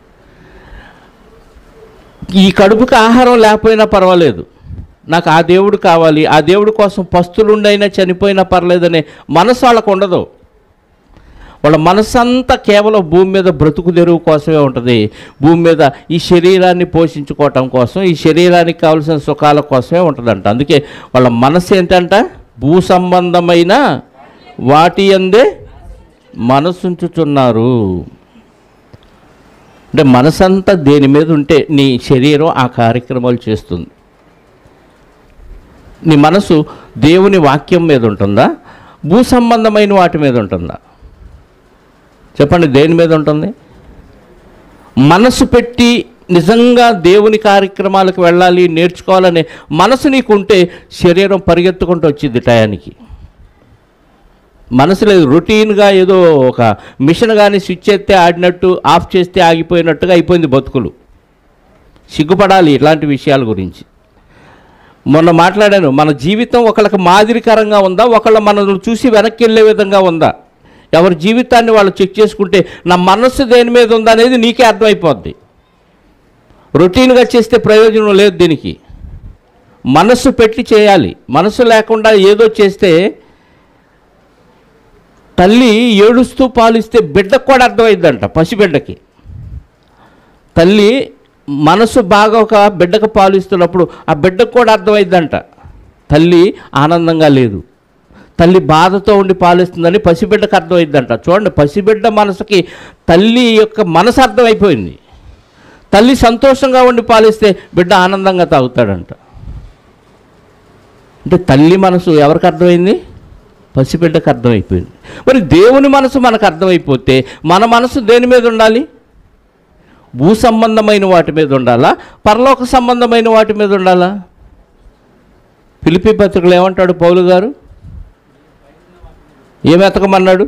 ఈ కడుపుకి ఆహారం లేకపోయినా పర్వాలేదు నాకు ఆ దేవుడు కావాలి ఆ దేవుడి కోసం పస్తులుండైనా చనిపోయినా పర్లేదనే మనసు వాళ్ళకు ఉండదు వాళ్ళ మనసంతా కేవలం భూమి మీద బ్రతుకు తెరువు కోసమే ఉంటుంది భూమి మీద ఈ శరీరాన్ని పోషించుకోవటం కోసం ఈ శరీరానికి కావలసిన సుఖాల కోసమే ఉంటుందంట అందుకే వాళ్ళ మనసు ఏంటంట భూ సంబంధమైన వాటి అందే మనసుంచుచున్నారు అంటే మనసంతా దేని మీద ఉంటే నీ శరీరం ఆ కార్యక్రమాలు చేస్తుంది నీ మనసు దేవుని వాక్యం మీద ఉంటుందా భూ సంబంధమైన వాటి మీద ఉంటుందా చెప్పండి దేని మీద ఉంటుంది మనసు పెట్టి నిజంగా దేవుని కార్యక్రమాలకు వెళ్ళాలి నేర్చుకోవాలనే మనసు నీకుంటే శరీరం పరిగెత్తుకుంటూ వచ్చింది టయానికి మనసు లేదు రొటీన్గా ఏదో ఒక మిషన్ కానీ స్విచ్ చేస్తే ఆడినట్టు ఆఫ్ చేస్తే ఆగిపోయినట్టుగా అయిపోయింది బతుకులు సిగ్గుపడాలి ఇట్లాంటి విషయాల గురించి మొన్న మాట్లాడాను మన జీవితం ఒకళ్ళకి మాదిరికరంగా ఉందా ఒకళ్ళ మనల్ని చూసి వెనక్కి వెళ్ళే విధంగా ఉందా ఎవరి జీవితాన్ని వాళ్ళు చెక్ చేసుకుంటే నా మనస్సు దేని మీద ఉందా అనేది నీకే అర్థమైపోద్ది రొటీన్గా చేస్తే ప్రయోజనం లేదు దీనికి మనస్సు పెట్టి చేయాలి మనసు లేకుండా ఏదో చేస్తే తల్లి ఏడుస్తూ పాలిస్తే బిడ్డకు కూడా అర్థమైందంట పసిబిడ్డకి తల్లి మనసు బాగా ఒక బిడ్డకు పాలిస్తున్నప్పుడు ఆ బిడ్డకు కూడా అర్థమైందంట తల్లి ఆనందంగా లేదు తల్లి బాధతో ఉండి పాలిస్తుందని పసిబిడ్డకు అర్థమైందంట చూడండి పసిబిడ్డ మనసుకి తల్లి యొక్క మనసు అర్థమైపోయింది తల్లి సంతోషంగా ఉండి పాలిస్తే బిడ్డ ఆనందంగా తాగుతాడంట అంటే తల్లి మనసు ఎవరికి అర్థమైంది పసిబిడ్డకు అర్థమైపోయింది మరి దేవుని మనసు మనకు అర్థమైపోతే మన మనసు దేని మీద ఉండాలి భూ సంబంధమైన వాటి మీద ఉండాలా పరలోక సంబంధమైన వాటి మీద ఉండాలా పిలిపి పత్రికలు ఏమంటాడు పౌలు గారు ఏం ఎతకమన్నాడు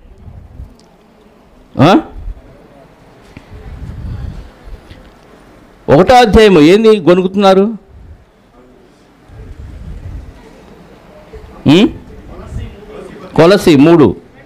ఆ? ఒకటో అధ్యాయము ఏంది గొనుగుతున్నారు ఉం? కొలసి మూడు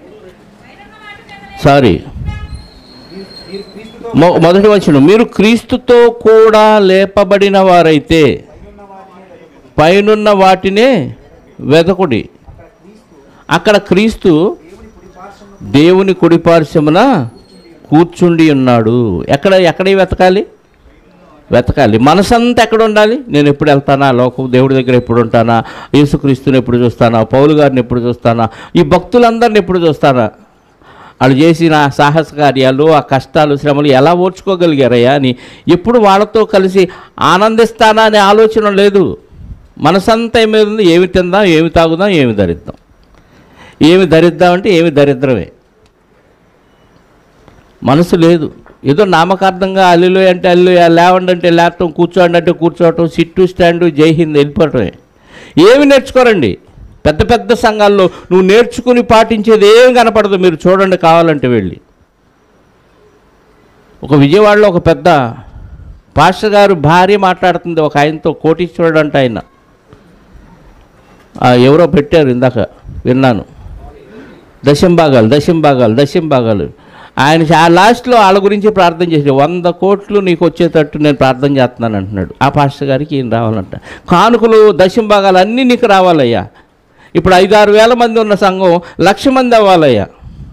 సారీ మీరు క్రీస్తుతో మొ- మొదటి వచ్చిన మీరు క్రీస్తుతో కూడా లేపబడిన వారైతే పైనున్న వాటినే వెదకుడి అక్కడ క్రీస్తు దేవుని కుడిపార్శ్వమున కూర్చుండి ఉన్నాడు ఎక్కడ ఎక్కడ వెతకాలి వెతకాలి మనసంతా ఎక్కడ ఉండాలి నేను ఎప్పుడు వెళ్తానా లోకం దేవుడి దగ్గర ఎప్పుడు ఉంటానా యేసుక్రీస్తుని ఎప్పుడు చూస్తానా పౌలు గారిని ఎప్పుడు చూస్తానా ఈ భక్తులందరిని ఎప్పుడు చూస్తానా వాళ్ళు చేసిన సాహస కార్యాలు ఆ కష్టాలు శ్రమలు ఎలా ఓర్చుకోగలిగారయ్యా అని ఎప్పుడు వాళ్ళతో కలిసి ఆనందిస్తానా అనే ఆలోచన లేదు మనసంతా ఏమి ఉంది ఏమి తిందాం ఏమి తాగుదాం ఏమి ధరిద్దాం ఏమి ధరిద్దామంటే ఏమి దరిద్రమే మనసు లేదు ఏదో నామకార్థంగా అల్లులు అంటే అల్లు లేవండి అంటే లేవటం కూర్చోండి అంటే కూర్చోవటం సిట్టు స్టాండు జై హింద్ వెళ్ళిపోవటమే ఏమి నేర్చుకోరండి పెద్ద పెద్ద సంఘాల్లో నువ్వు నేర్చుకుని పాటించేది ఏం కనపడదు మీరు చూడండి కావాలంటే వెళ్ళి ఒక విజయవాడలో ఒక పెద్ద పాస్టర్ గారు భార్య మాట్లాడుతుంది ఒక ఆయనతో కోటీశ్వరుడు అంట ఆయన ఆ, ఎవరో పెట్టారు ఇందాక విన్నాను దశంభాగాలు దశంభాగాలు దశంభాగాలు ఆయన ఆ లాస్ట్లో వాళ్ళ గురించి ప్రార్థన చేసి వంద కోట్లు నీకు వచ్చేటట్టు నేను ప్రార్థన చేస్తున్నాను అంటున్నాడు ఆ పాస్టర్ గారికి ఈయన రావాలంట కానుకలు దశంభాగాలు అన్నీ నీకు రావాలయ్యా ఇప్పుడు ఐదు ఆరు వేల మంది ఉన్న సంఘం లక్ష మంది అవ్వాలయ్యా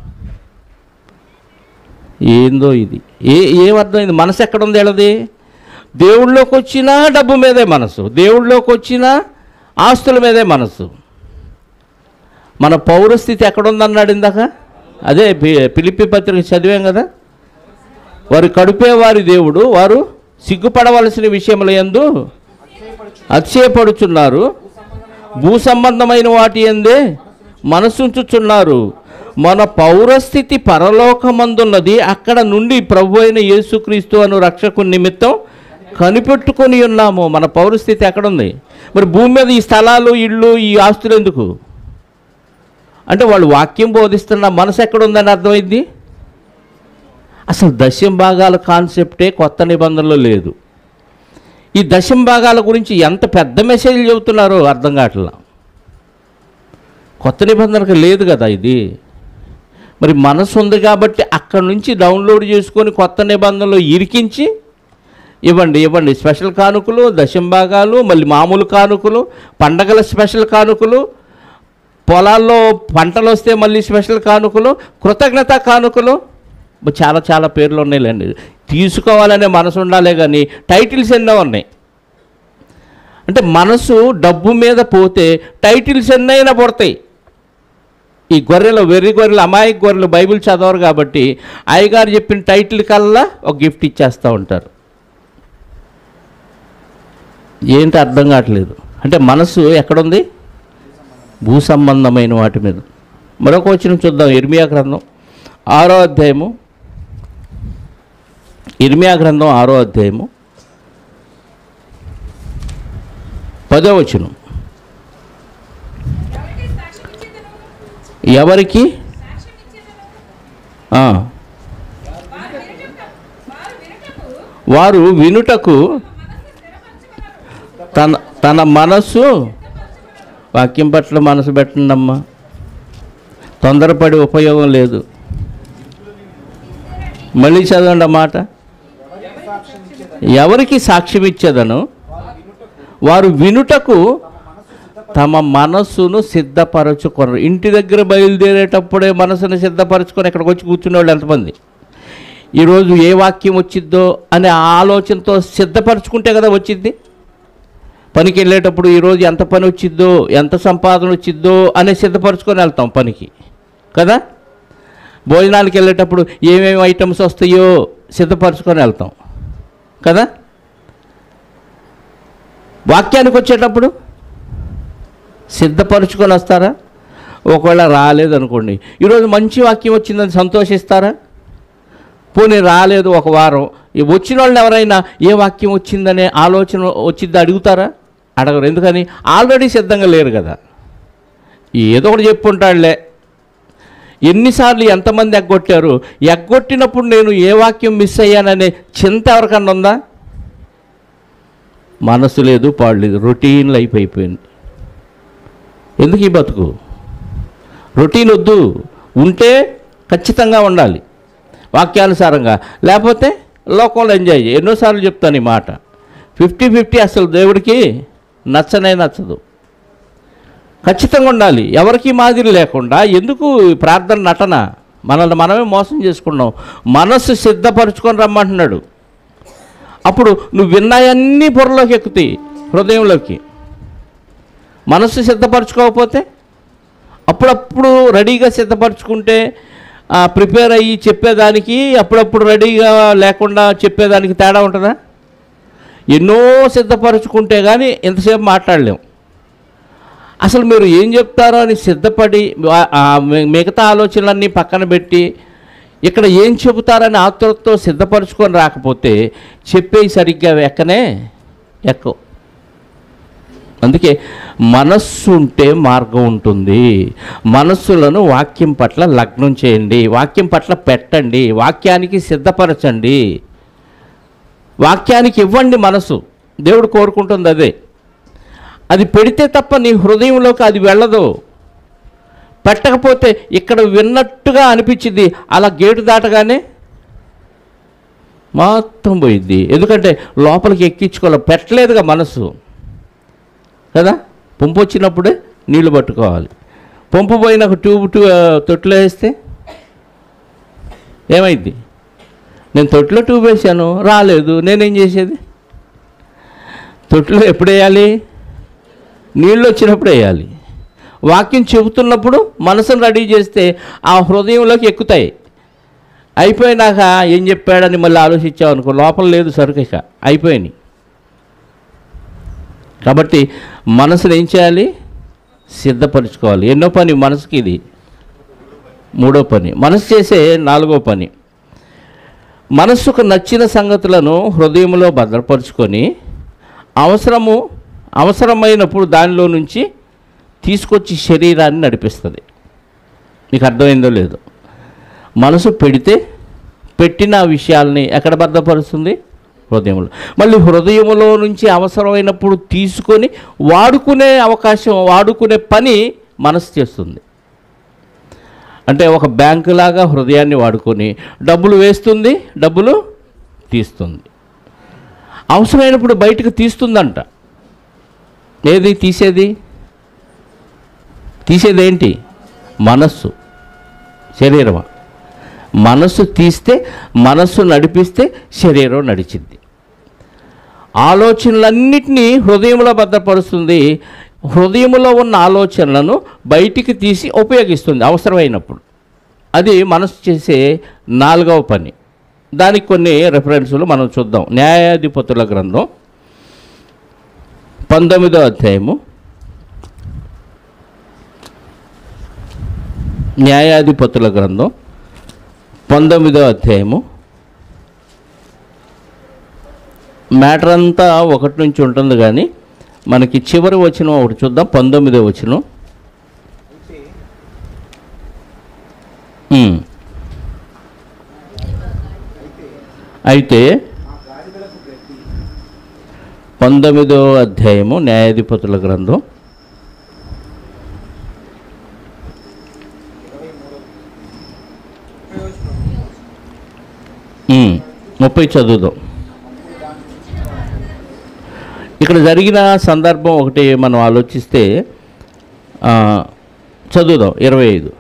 ఏందో ఇది ఏ ఏమర్థమైంది మనసు ఎక్కడ ఉంది ఎళ్ళది దేవుళ్ళలోకి వచ్చినా డబ్బు మీదే మనసు దేవుళ్ళలోకి వచ్చినా ఆస్తుల మీదే మనసు మన పౌరస్థితి ఎక్కడుందన్నాడు ఇందాక అదే పి- పిలిపి పత్రిక చదివాం కదా వారు కడుపే వారి దేవుడు వారు సిగ్గుపడవలసిన విషయముల యందు అతిశయపడుచున్నారు భూ సంబంధమైన వాటి ఎందే మనసుంచుచున్నారు మన పౌరస్థితి పరలోకమందున్నది అక్కడ నుండి ప్రభు అయిన యేసుక్రీస్తు అను రక్షకు నిమిత్తం కనిపెట్టుకొని ఉన్నాము మన పౌరస్థితి ఎక్కడుంది మరి భూమి మీద ఈ స్థలాలు ఇళ్ళు ఈ ఆస్తులు ఎందుకు అంటే వాళ్ళు వాక్యం బోధిస్తున్న మనసు ఎక్కడ ఉందని అర్థమైంది అసలు దశం భాగాల కాన్సెప్టే కొత్త నిబంధనలో లేదు ఈ దశం భాగాల గురించి ఎంత పెద్ద మెసేజ్లు చెబుతున్నారో అర్థం కావట్లా కొత్త నిబంధనకు లేదు కదా ఇది మరి మనసు ఉంది కాబట్టి అక్కడ నుంచి డౌన్లోడ్ చేసుకొని కొత్త నిబంధనలు ఇరికించి ఇవ్వండి ఇవ్వండి స్పెషల్ కానుకలు దశం భాగాలు మళ్ళీ మామూలు కానుకలు పండగల స్పెషల్ కానుకలు పొలాల్లో పంటలు వస్తే మళ్ళీ స్పెషల్ కానుకలు కృతజ్ఞత కానుకలు బ- చాలా చాలా పేర్లు ఉన్నాయిలేండి తీసుకోవాలనే మనసు ఉండాలే కానీ టైటిల్స్ ఎన్నో ఉన్నాయి అంటే మనసు డబ్బు మీద పోతే టైటిల్స్ ఎన్నైనా పడతాయి ఈ గొర్రెలు వెర్రి గొర్రెలు అమాయక గొర్రెలు బైబిల్ చదవరు కాబట్టి అయ్యగారు చెప్పిన టైటిల్ కల్లా ఒక గిఫ్ట్ ఇచ్చేస్తూ ఉంటారు ఏంటి అర్థం కావట్లేదు అంటే మనసు ఎక్కడుంది భూ సంబంధమైన వాటి మీద మరొక వచ్చిన చూద్దాం ఇర్మియా గ్రంథం ఆరో అధ్యాయము ఇర్మియా గ్రంథం ఆరో అధ్యాయము పదో వచనం ఎవరికి సాక్ష్యం ఎవరికి ఇచ్చేదను? సాక్ష్యం ఇచ్చేదను. ఆ, వారు వినుటకు వారు వినుటకు వారు వినుటకు మనస్సు స్థిరపరచుకున్నారు. తన తన మనస్సు వాక్యం పట్ల మనసు పెట్టండి అమ్మా తొందరపడి ఉపయోగం లేదు మళ్ళీ చదవండి ఆ మాట ఎవరికి సాక్ష్యం ఇచ్చేదను వారు వినుటకు తమ మనస్సును సిద్ధపరచుకోరు ఇంటి దగ్గర బయలుదేరేటప్పుడే మనసును సిద్ధపరచుకొని ఇక్కడికి వచ్చి కూర్చునే వాళ్ళు ఎంతమంది ఈరోజు ఏ వాక్యం వచ్చిద్దో అనే ఆలోచనతో సిద్ధపరచుకుంటే కదా వచ్చింది పనికి వెళ్ళేటప్పుడు ఈరోజు ఎంత పని వచ్చిద్దో ఎంత సంపాదన వచ్చిద్దో అనే సిద్ధపరచుకొని వెళ్తాం పనికి కదా భోజనానికి వెళ్ళేటప్పుడు ఏమేమి ఐటమ్స్ వస్తాయో సిద్ధపరచుకొని వెళ్తాం కదా వాక్యానికి వచ్చేటప్పుడు సిద్ధపరచుకొని వస్తారా ఒకవేళ రాలేదనుకోండి ఈరోజు మంచి వాక్యం వచ్చిందని సంతోషిస్తారా పోనీ రాలేదు ఒక వారం ఈ వచ్చిన వాళ్ళు ఎవరైనా ఏ వాక్యం వచ్చిందనే ఆలోచన వచ్చింది అడుగుతారా అడగరు ఎందుకని ఆల్రెడీ సిద్ధంగా లేరు కదా ఏదో ఒకటి చెప్పుంటాడులే ఎన్నిసార్లు ఎంతమంది ఎగ్గొట్టారు ఎగ్గొట్టినప్పుడు నేను ఏ వాక్యం మిస్ అయ్యాననే చింత ఎవరికన్నా ఉందా మనసు లేదు పాడు లేదు రొటీన్ లైఫ్ అయిపోయింది ఎందుకు ఈ బతుకు రొటీన్ వద్దు ఉంటే ఖచ్చితంగా ఉండాలి వాక్యానుసారంగా లేకపోతే లోకంలో ఎంజాయ్ చేయి ఎన్నోసార్లు చెప్తాను ఈ మాట ఫిఫ్టీ ఫిఫ్టీ అసలు దేవుడికి నచ్చనే నచ్చదు ఖచ్చితంగా ఉండాలి ఎవరికి మాదిరి లేకుండా ఎందుకు ఈ ప్రార్థన నటన మనల్ని మనమే మోసం చేసుకున్నాం మనస్సు సిద్ధపరచుకొని రమ్మంటున్నాడు అప్పుడు నువ్వు విన్నాయన్నీ బుర్రలోకి ఎక్కుతాయి హృదయంలోకి మనస్సు సిద్ధపరచుకోకపోతే అప్పుడప్పుడు రెడీగా సిద్ధపరచుకుంటే ప్రిపేర్ అయ్యి చెప్పేదానికి అప్పుడప్పుడు రెడీగా లేకుండా చెప్పేదానికి తేడా ఉంటుందా ఎన్నో సిద్ధపరచుకుంటే కానీ ఎంతసేపు మాట్లాడలేం అసలు మీరు ఏం చెప్తారో అని సిద్ధపడి వా- ఆ మి- మిగతా ఆలోచనలన్నీ పక్కన పెట్టి ఇక్కడ ఏం చెబుతారని ఆతురతో సిద్ధపరచుకొని రాకపోతే చెప్పేవి సరిగ్గా ఎక్కనే ఎక్కవు అందుకే మనస్సు ఉంటే మార్గం ఉంటుంది మనస్సులను వాక్యం పట్ల లగ్నం చేయండి వాక్యం పట్ల పెట్టండి వాక్యానికి సిద్ధపరచండి వాక్యానికి ఇవ్వండి మనసు దేవుడు కోరుకుంటుంది అదే అది పెడితే తప్ప నీ హృదయంలోకి అది వెళ్ళదు పెట్టకపోతే ఇక్కడ విన్నట్టుగా అనిపించింది అలా గేటు దాటగానే మొత్తం పోయిద్ది ఎందుకంటే లోపలికి ఎక్కించుకోవాలి పెట్టలేదుగా మనసు కదా పంపు వచ్చినప్పుడే నీళ్లు పట్టుకోవాలి పంపు పోయిన ఒక ట్యూబ్ ట్యూ తొట్టులో వేస్తే ఏమైంది నేను తొట్టులో ట్యూబ్ వేసాను రాలేదు నేనేం చేసేది తొట్టులో ఎప్పుడు వేయాలి నీళ్ళు వచ్చినప్పుడు వేయాలి వాక్యం చెబుతున్నప్పుడు మనసును రెడీ చేస్తే ఆ హృదయంలోకి ఎక్కుతాయి అయిపోయినాక ఏం చెప్పాడని మళ్ళీ ఆలోచించావు అనుకో లోపల లేదు సరుకు ఇక అయిపోయినాయి కాబట్టి మనసును ఏం చేయాలి సిద్ధపరచుకోవాలి ఎన్నో పని మనసుకి ఇది మూడో పని మనసు చేసే నాలుగో పని మనస్సుకు నచ్చిన సంగతులను హృదయంలో భద్రపరుచుకొని అవసరము అవసరమైనప్పుడు దానిలో నుంచి తీసుకొచ్చి శరీరాన్ని నడిపిస్తుంది మీకు అర్థమైందో లేదో మనసు పెడితే పెట్టిన విషయాల్ని ఎక్కడ భద్రపరుస్తుంది హృదయంలో మళ్ళీ హృదయంలో నుంచి అవసరమైనప్పుడు తీసుకొని వాడుకునే అవకాశం వాడుకునే పని మనసు చేస్తుంది అంటే ఒక బ్యాంకు లాగా హృదయాన్ని వాడుకొని డబ్బులు వేస్తుంది డబ్బులు తీస్తుంది అవసరమైనప్పుడు బయటకు తీస్తుందంట ఏది తీసేది తీసేది ఏంటి మనస్సు శరీరమా మనస్సు తీస్తే మనస్సు నడిపిస్తే శరీరం నడిచింది ఆలోచనలన్నిటినీ హృదయంలో భద్రపరుస్తుంది హృదయంలో ఉన్న ఆలోచనలను బయటికి తీసి ఉపయోగిస్తుంది అవసరమైనప్పుడు అది మనసు చేసే నాలుగవ పని దానికి కొన్ని రెఫరెన్సులు మనం చూద్దాం న్యాయాధిపతుల గ్రంథం పంతొమ్మిదో అధ్యాయము న్యాయాధిపతుల గ్రంథం పంతొమ్మిదో అధ్యాయము మ్యాటర్ అంతా ఒకటి నుంచి ఉంటుంది కానీ మనకి చివరి వచనం ఒకటి చూద్దాం పంతొమ్మిదో వచనం ఉమ్. అయితే పంతొమ్మిదో అధ్యాయము న్యాయాధిపతుల గ్రంథం ఉమ్, ముప్పై చదువుదాం ఇక్కడ జరిగిన సందర్భం ఒకటి మనం ఆలోచిస్తే ఆ, చదువుదాం ఇరవై ఐదు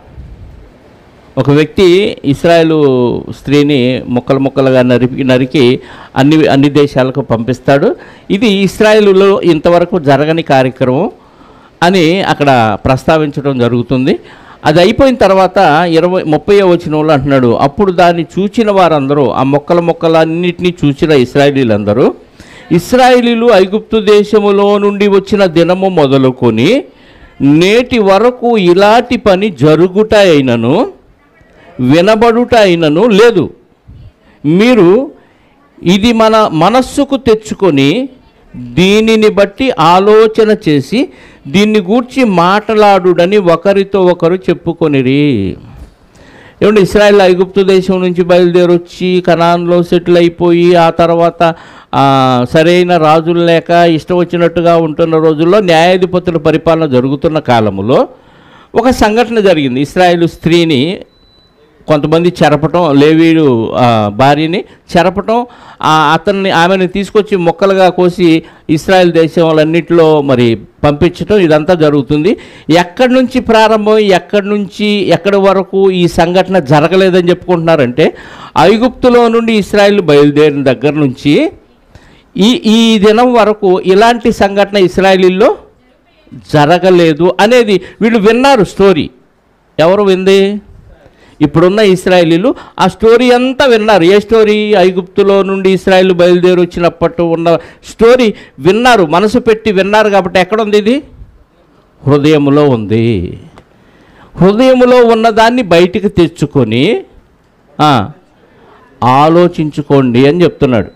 ఒక వ్యక్తి ఇస్రాయేలు స్త్రీని ముక్కలు ముక్కలుగా నరికి నరికి అన్ని అన్ని దేశాలకు పంపిస్తాడు ఇది ఇస్రాయేలులో ఇంతవరకు జరగని కార్యక్రమం అని అక్కడ ప్రస్తావించడం జరుగుతుంది అది అయిపోయిన తర్వాత ఇరవై ముప్పై వచనంలో అంటున్నాడు అప్పుడు దాన్ని చూచిన వారందరూ ఆ మొక్కల మొక్కలన్నింటినీ చూసిన ఇస్రాయేలీలందరూ ఇస్రాయేలీలు ఐగుప్తు దేశములో నుండి వచ్చిన దినము మొదలుకొని నేటి వరకు ఇలాంటి పని జరుగుట అయినను వినబడుట అయినను లేదు మీరు ఇది మన మనస్సుకు తెచ్చుకొని దీనిని బట్టి ఆలోచన చేసి దీన్ని గూర్చి మాట్లాడుడని ఒకరితో ఒకరు చెప్పుకొనిరి ఏమంటే ఇస్రాయల్ ఐగుప్తు దేశం నుంచి బయలుదేరి వచ్చి కనాన్లో సెటిల్ అయిపోయి ఆ తర్వాత ఆ, సరైన రాజులు లేక ఇష్టం వచ్చినట్టుగా ఉంటున్న రోజుల్లో న్యాయాధిపతుల పరిపాలన జరుగుతున్న కాలములో ఒక సంఘటన జరిగింది ఇస్రాయేల్ స్త్రీని కొంతమంది చెరపటం లేవీడు ఆ, భార్యని చెరపటం ఆ, అతన్ని ఆమెను తీసుకొచ్చి మొక్కలుగా కోసి ఇస్రాయెల్ దేశంలన్నింటిలో మరి పంపించటం ఇదంతా జరుగుతుంది ఎక్కడి నుంచి ప్రారంభం ఎక్కడి నుంచి ఎక్కడి వరకు ఈ సంఘటన జరగలేదని చెప్పుకుంటున్నారంటే ఐగుప్తులో నుండి ఇస్రాయెల్ బయలుదేరిన దగ్గర నుంచి ఈ ఈ దినం వరకు ఇలాంటి సంఘటన ఇస్రాయలీల్లో జరగలేదు అనేది వీళ్ళు విన్నారు స్టోరీ ఎవరు వింది ఇప్పుడున్న ఇస్రాయలీలు ఆ స్టోరీ అంతా విన్నారు ఏ స్టోరీ ఐగుప్తులో నుండి ఇస్రాయల్ బయలుదేరి వచ్చినప్పటి ఉన్న స్టోరీ విన్నారు మనసు పెట్టి విన్నారు కాబట్టి ఎక్కడ ఉంది ఇది హృదయములో ఉంది హృదయములో ఉన్నదాన్ని బయటికి తెచ్చుకొని ఆ, ఆలోచించుకోండి అని చెప్తున్నాడు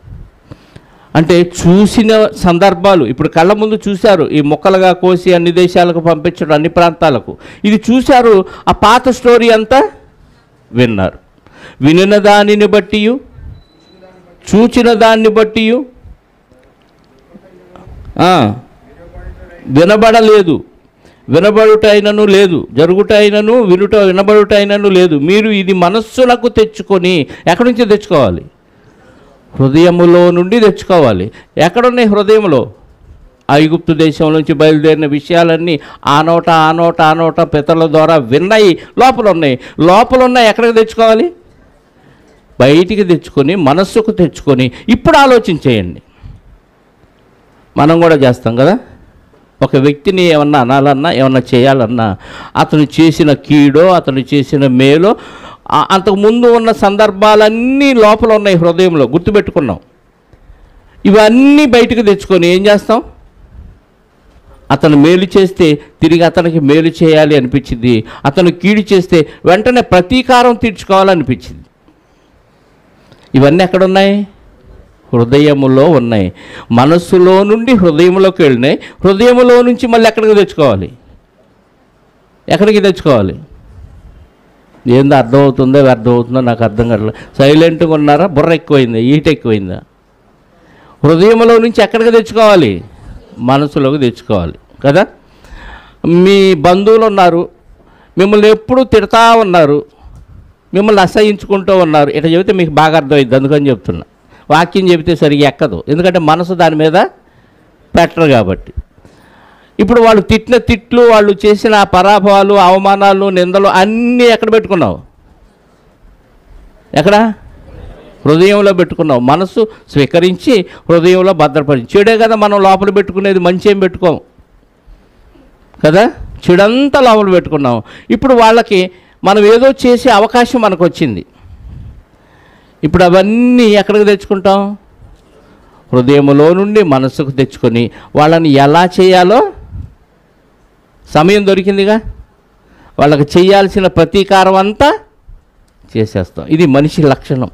అంటే చూసిన సందర్భాలు ఇప్పుడు కళ్ళ ముందు చూశారు ఈ మొక్కలుగా కోసి అన్ని దేశాలకు పంపించడం అన్ని ప్రాంతాలకు ఇది చూశారు ఆ పాత స్టోరీ అంతా విన్నారు వినిన దానిని బట్టి చూచిన దాన్ని బట్టి వినబడలేదు వినబడుటైనను లేదు జరుగుటైనను వినుట వినబడుటైనను లేదు మీరు ఇది మనస్సులకు తెచ్చుకొని ఎక్కడి నుంచి తెచ్చుకోవాలి హృదయములో నుండి తెచ్చుకోవాలి ఎక్కడున్నాయి హృదయంలో ఐగుప్తు దేశం నుంచి బయలుదేరిన విషయాలన్నీ ఆ నోట ఆ నోట ఆ నోట పితల ద్వారా విన్నాయి లోపల ఉన్నాయి లోపల ఉన్నాయి ఎక్కడికి తెచ్చుకోవాలి బయటికి తెచ్చుకొని మనస్సుకు తెచ్చుకొని ఇప్పుడు ఆలోచించేయండి మనం కూడా చేస్తాం కదా ఒక వ్యక్తిని ఏమన్నా అనాలన్నా ఏమన్నా చేయాలన్నా అతను చేసిన కీడో అతను చేసిన మేలో ఆ- అంతకుముందు ఉన్న సందర్భాలన్నీ లోపల ఉన్నాయి హృదయంలో గుర్తుపెట్టుకున్నాం ఇవన్నీ బయటకు తెచ్చుకొని ఏం చేస్తాం అతను మేలు చేస్తే తిరిగి అతనికి మేలు చేయాలి అనిపించింది అతను కీడు చేస్తే వెంటనే ప్రతీకారం తీర్చుకోవాలనిపించింది ఇవన్నీ ఎక్కడున్నాయి హృదయములో ఉన్నాయి మనస్సులో నుండి హృదయంలోకి వెళ్ళినాయి హృదయములో నుంచి మళ్ళీ ఎక్కడికి తెచ్చుకోవాలి ఎక్కడికి తెచ్చుకోవాలి ఏందో అర్థమవుతుందో వ్యర్థమవుతుందో నాకు అర్థం కావట్లేదు సైలెంట్గా ఉన్నారా బుర్ర ఎక్కువైందా ఈట ఎక్కువైందా హృదయంలో నుంచి ఎక్కడికి తెచ్చుకోవాలి మనసులోకి తెచ్చుకోవాలి కదా మీ బంధువులు ఉన్నారు మిమ్మల్ని ఎప్పుడూ తిడతా ఉన్నారు మిమ్మల్ని అసహించుకుంటూ ఉన్నారు ఇట్లా చెబితే మీకు బాగా అర్థమైంది అందుకని చెప్తున్నా వాక్యం చెబితే సరిగా ఎక్కదు ఎందుకంటే మనసు దాని మీద పెట్టరు కాబట్టి ఇప్పుడు వాళ్ళు తిట్టిన తిట్లు వాళ్ళు చేసిన పరాభవాలు అవమానాలు నిందలు అన్నీ ఎక్కడ పెట్టుకున్నావు ఎక్కడ హృదయంలో పెట్టుకున్నావు మనసు స్వీకరించి హృదయంలో భద్రపరిచి చెడే కదా మనం లోపల పెట్టుకునేది మంచి ఏం పెట్టుకోం కదా చెడంతా లోపల పెట్టుకున్నాం ఇప్పుడు వాళ్ళకి మనం ఏదో చేసే అవకాశం మనకు వచ్చింది ఇప్పుడు అవన్నీ ఎక్కడికి తెచ్చుకుంటాం హృదయంలో నుండి మనసుకు తెచ్చుకొని వాళ్ళని ఎలా చేయాలో సమయం దొరికిందిగా వాళ్ళకి చేయాల్సిన ప్రతీకారం అంతా చేసేస్తాం ఇది మనిషి లక్షణం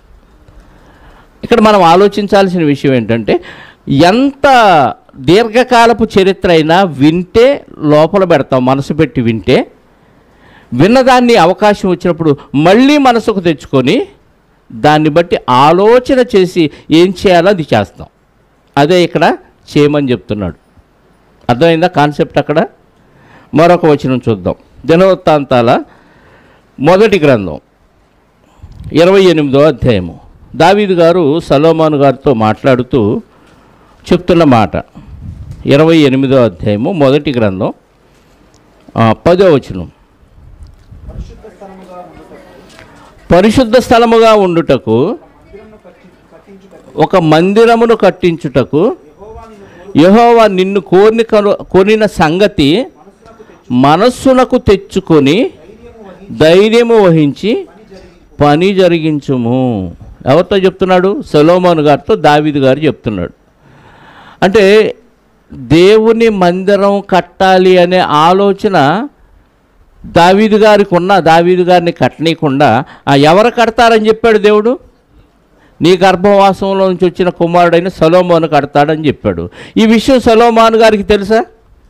ఇక్కడ మనం ఆలోచించాల్సిన విషయం ఏంటంటే ఎంత దీర్ఘకాలపు చరిత్ర అయినా వింటే లోపల పెడతాం మనసు పెట్టి వింటే విన్నదాన్ని అవకాశం వచ్చినప్పుడు మళ్ళీ మనసుకు తెచ్చుకొని దాన్ని బట్టి ఆలోచన చేసి ఏం చేయాలో అది చేస్తాం అదే ఇక్కడ చేయమని చెప్తున్నాడు అర్థమైందా కాన్సెప్ట్ అక్కడ మరొక వచనం చూద్దాం దినవృత్తాంతాల మొదటి గ్రంథం ఇరవై ఎనిమిదో అధ్యాయము దావీదు గారు సలోమాను గారితో మాట్లాడుతూ చెప్తున్న మాట ఇరవై ఎనిమిదో అధ్యాయము మొదటి గ్రంథం ఆ, పదో వచనం పరిశుద్ధ స్థలముగా ఉండుటకు పరిశుద్ధ స్థలముగా ఉండుటకు మందిరమును కట్టి కట్టించుటకు ఒక మందిరమును కట్టించుటకు యెహోవా యెహోవా నిన్ను కోరి నిన్ను కోరిన కను- కొనిన సంగతి మనస్సునకు తెచ్చుకొని ధైర్యము ధైర్యము వహించి వహించి పని జరిగి పని జరిగించుము ఎవరితో చెప్తున్నాడు సొలోమోన్ గారితో దావీదు గారు చెప్తున్నాడు అంటే దేవుని మందిరం కట్టాలి అనే ఆలోచన దావీదు గారికి ఉన్న దావీదు గారిని కట్టనీయకుండా ఆ ఎవరు కడతారని చెప్పాడు దేవుడు నీ గర్భవాసంలో నుంచి వచ్చిన కుమారుడైన సలోమోను కడతాడని చెప్పాడు ఈ విషయం సలోమాను గారికి తెలుసా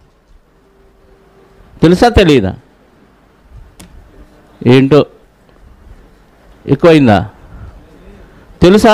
తెలుసా తెలియదా ఏంటో ఎక్కువైందా తెలుసా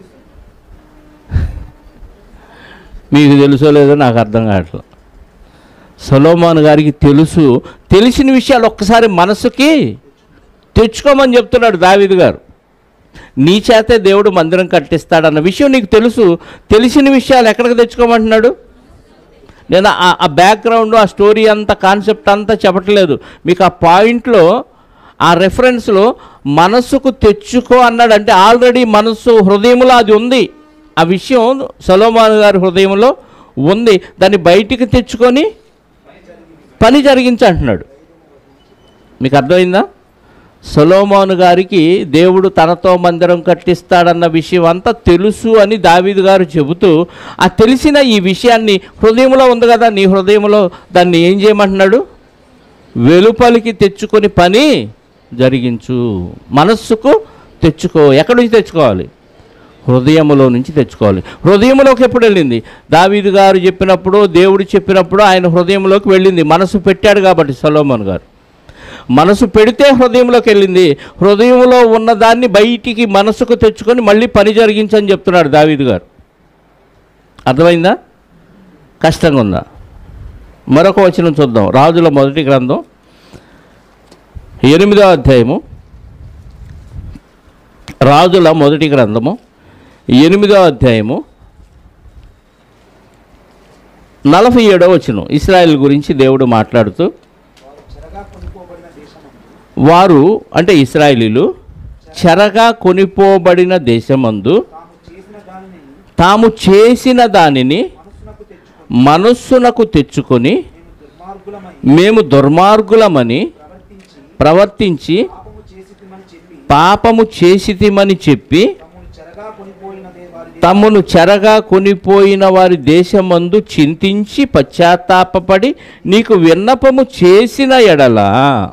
మీకు తెలుసో లేదో నాకు అర్థం కావట్లేదు సొలోమాన్ గారికి తెలుసు తెలిసిన విషయాలు ఒక్కసారి మనసుకి తెచ్చుకోమని చెప్తున్నాడు దావీదు గారు నీ చేతే దేవుడు మందిరం కట్టిస్తాడన్న విషయం నీకు తెలుసు తెలిసిన విషయాలు ఎక్కడికి తెచ్చుకోమంటున్నాడు నేను ఆ- ఆ బ్యాక్గ్రౌండ్ ఆ స్టోరీ అంతా కాన్సెప్ట్ అంతా చెప్పట్లేదు మీకు ఆ పాయింట్లో ఆ రెఫరెన్స్లో మనసుకు తెచ్చుకో అన్నాడు అంటే ఆల్రెడీ మనసు హృదయంలో అది ఉంది ఆ విషయం సలోమాన్ గారి హృదయంలో ఉంది దాన్ని బయటికి తెచ్చుకొని పని జరిగించు అంటున్నాడు మీకు అర్థమైందా సొలోమోను గారికి దేవుడు తనతో మందిరం కట్టిస్తాడన్న విషయం అంతా తెలుసు అని దావీదు గారు చెబుతూ ఆ తెలిసిన ఈ విషయాన్ని హృదయంలో ఉంది కదా నీ హృదయంలో దాన్ని ఏం చేయమంటున్నాడు వెలుపలికి తెచ్చుకొని పని జరిగించు మనస్సుకు తెచ్చుకో ఎక్కడి నుంచి తెచ్చుకోవాలి హృదయములో నుంచి తెచ్చుకోవాలి హృదయంలోకి ఎప్పుడు వెళ్ళింది దావీదు గారు చెప్పినప్పుడు దేవుడు చెప్పినప్పుడు ఆయన హృదయంలోకి వెళ్ళింది మనసు పెట్టాడు కాబట్టి సలోమన్ గారు మనసు పెడితే హృదయంలోకి వెళ్ళింది హృదయంలో ఉన్నదాన్ని బయటికి మనసుకు తెచ్చుకొని మళ్ళీ పని జరిగించని చెప్తున్నాడు దావీదు గారు అర్థమైందా కష్టంగా ఉందా మరొక వచనం చూద్దాం రాజుల మొదటి గ్రంథం ఎనిమిదో అధ్యాయము రాజుల మొదటి గ్రంథము ఎనిమిదో అధ్యాయము నలభై ఏడో వచనం ఇస్రాయల్ గురించి దేవుడు మాట్లాడుతూ వారు చెరగా కొనుక్కోబడిన దేశమందు వారు అంటే ఇస్రాయేలీలు చెరగా కొనిపోబడిన దేశమందు తాము చేసిన దానిని తాము చేసిన దానిని మనస్సునకు తెచ్చుకొని మనస్సునకు తెచ్చుకొని మేము దుర్మార్గులమై మేము దుర్మార్గులమని ప్రవర్తించి ప్రవర్తించి పాపము చేసితిమని చెప్పి పాపము చేసితిమని చెప్పి తమను చెరగా కొనిపోయిన దే- వారి దే- తమను చెరగా కొనిపోయిన వారి దేశమందు చింతించి పశ్చాత్తాపపడి నీకు విన్నపము చేసిన ఎడల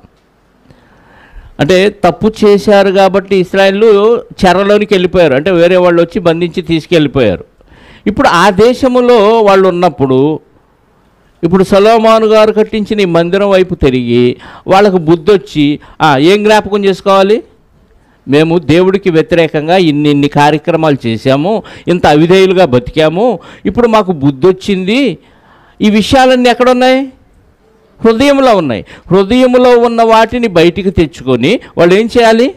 అంటే తప్పు చేశారు కాబట్టి ఇస్రాయళ్ళు చెరలోనికి వెళ్ళిపోయారు అంటే వేరే వాళ్ళు వచ్చి బంధించి తీసుకెళ్ళిపోయారు ఇప్పుడు ఆ దేశములో వాళ్ళు ఉన్నప్పుడు ఇప్పుడు సలోమాను గారు కట్టించిన ఈ మందిరం వైపు తిరిగి వాళ్ళకు బుద్ధి వచ్చి "ఆ, ఏం జ్ఞాపకం చేసుకోవాలి మేము దేవుడికి వ్యతిరేకంగా ఇన్ని ఇన్ని కార్యక్రమాలు చేశాము ఇంత అవిధేయులుగా బతికాము ఇప్పుడు మాకు బుద్ధి వచ్చింది ఈ విషయాలన్నీ ఎక్కడున్నాయి హృదయంలో ఉన్నాయి హృదయంలో ఉన్న వాటిని బయటికి తెచ్చుకొని వాళ్ళు ఏం చేయాలి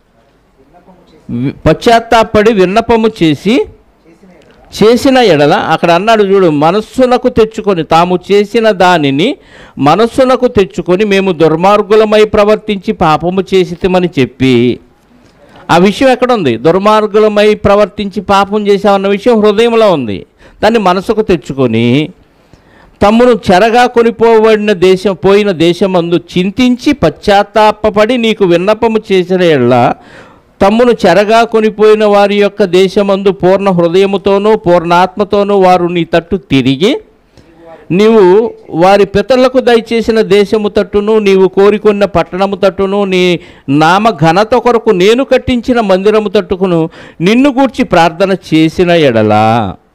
వి- పశ్చాత్తాపడి విన్నపము చేసి చేసిన ఎడల అక్కడ అన్నాడు చూడు మనస్సునకు తెచ్చుకొని తాము చేసిన దానిని మనస్సునకు తెచ్చుకొని మేము దుర్మార్గులమై ప్రవర్తించి పాపము చేసితమని చెప్పి ఆ విషయం ఎక్కడ ఉంది దుర్మార్గులమై ప్రవర్తించి పాపం చేశామన్న విషయం హృదయంలో ఉంది దాన్ని మనసుకు తెచ్చుకొని తమ్మును చెరగా కొనిపోబడిన దేశం పోయిన దేశమందు చింతించి పశ్చాత్తాపపడి నీకు విన్నపము చేసిన ఎడల తమ్మును చెరగా కొనిపోయిన వారి యొక్క దేశమందు పూర్ణ హృదయముతోనూ పూర్ణాత్మతోనూ వారు నీ తట్టు తిరిగి నీవు వారి పితరులకు దయచేసిన దేశము తట్టును నీవు కోరికొన్న పట్టణము తట్టును నీ నామ ఘనత కొరకు నేను కట్టించిన మందిరము తట్టుకును నిన్ను గూర్చి ప్రార్థన చేసిన ఎడలా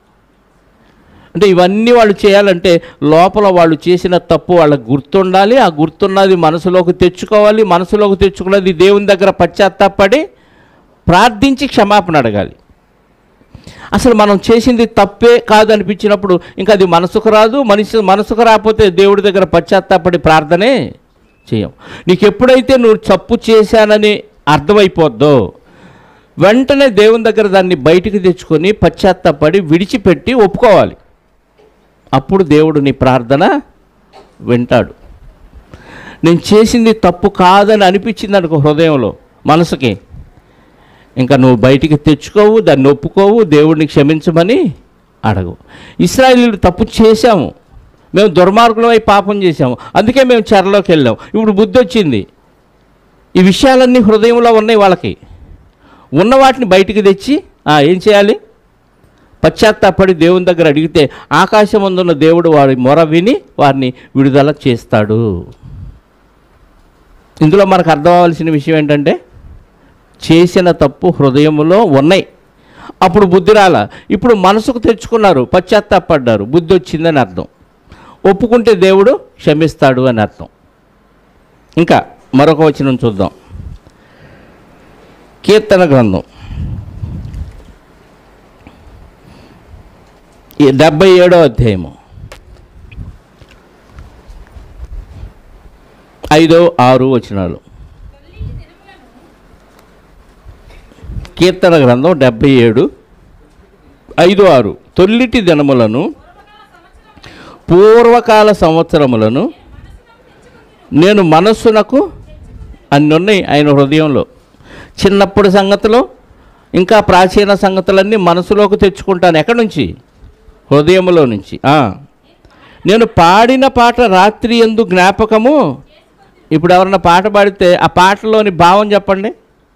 అంటే ఇవన్నీ వాళ్ళు చేయాలంటే లోపల వాళ్ళు చేసిన తప్పు వాళ్ళకి గుర్తుండాలి ఆ గుర్తున్నది మనసులోకి తెచ్చుకోవాలి మనసులోకి తెచ్చుకున్నది దేవుని దగ్గర పశ్చాత్తాపడి ప్రార్థించి క్షమాపణ అడగాలి అసలు మనం చేసింది తప్పే కాదు అనిపించినప్పుడు ఇంకా అది మనసుకు రాదు మనిషి మనసుకు రాకపోతే దేవుడి దగ్గర పశ్చాత్తాపడి ప్రార్థనే చేయం నీకు ఎప్పుడైతే నువ్వు తప్పు చేశానని అర్థమైపోద్దో వెంటనే దేవుని దగ్గర దాన్ని బయటికి తెచ్చుకొని పశ్చాత్తాపడి విడిచిపెట్టి ఒప్పుకోవాలి అప్పుడు దేవుడు నీ ప్రార్థన వింటాడు నేను చేసింది తప్పు కాదని అనిపించింది అనుకో హృదయంలో మనసుకి ఇంకా నువ్వు బయటికి తెచ్చుకోవు దాన్ని ఒప్పుకోవు దేవుడిని క్షమించమని అడగు ఇస్రాయలీలు తప్పు చేశాము మేము దుర్మార్గులమై పాపం చేశాము అందుకే మేము చెరలోకి వెళ్ళాం ఇప్పుడు బుద్ధి వచ్చింది ఈ విషయాలన్నీ హృదయంలో ఉన్నాయి వాళ్ళకి ఉన్న వాటిని బయటికి తెచ్చి "ఆ, ఏం చేయాలి పశ్చాత్తాపడి దేవుని దగ్గర అడిగితే ఆకాశం అందున్న దేవుడు వారి మొర విని వారిని విడుదల చేస్తాడు ఇందులో మనకు అర్థం అవ్వాల్సిన విషయం ఏంటంటే చేసిన తప్పు హృదయములో ఉన్నాయి అప్పుడు బుద్ధి రాల ఇప్పుడు మనసుకు తెచ్చుకున్నారు పశ్చాత్తాపడ్డారు బుద్ధి వచ్చిందని అర్థం ఒప్పుకుంటే దేవుడు క్షమిస్తాడు అని అర్థం ఇంకా మరొక వచనం చూద్దాం కీర్తన గ్రంథం ఈ డెబ్బై ఏడో అధ్యాయము ఐదో ఆరు వచనాలు కీర్తన గ్రంథం డెబ్బై ఏడు ఐదు ఆరు తొల్లిటి దినములను పూర్వకాల సంవత్సరములను నేను మనస్సునకు అన్ని ఉన్నాయి ఆయన హృదయంలో చిన్నప్పుడు సంగతులు ఇంకా ప్రాచీన సంగతులన్నీ మనసులోకి తెచ్చుకుంటాను ఎక్కడి నుంచి హృదయములో నుంచి ఆ. నేను పాడిన పాట రాత్రి ఎందు జ్ఞాపకము ఇప్పుడు ఎవరన్నా పాట పాడితే ఆ పాటలోని భావం చెప్పండి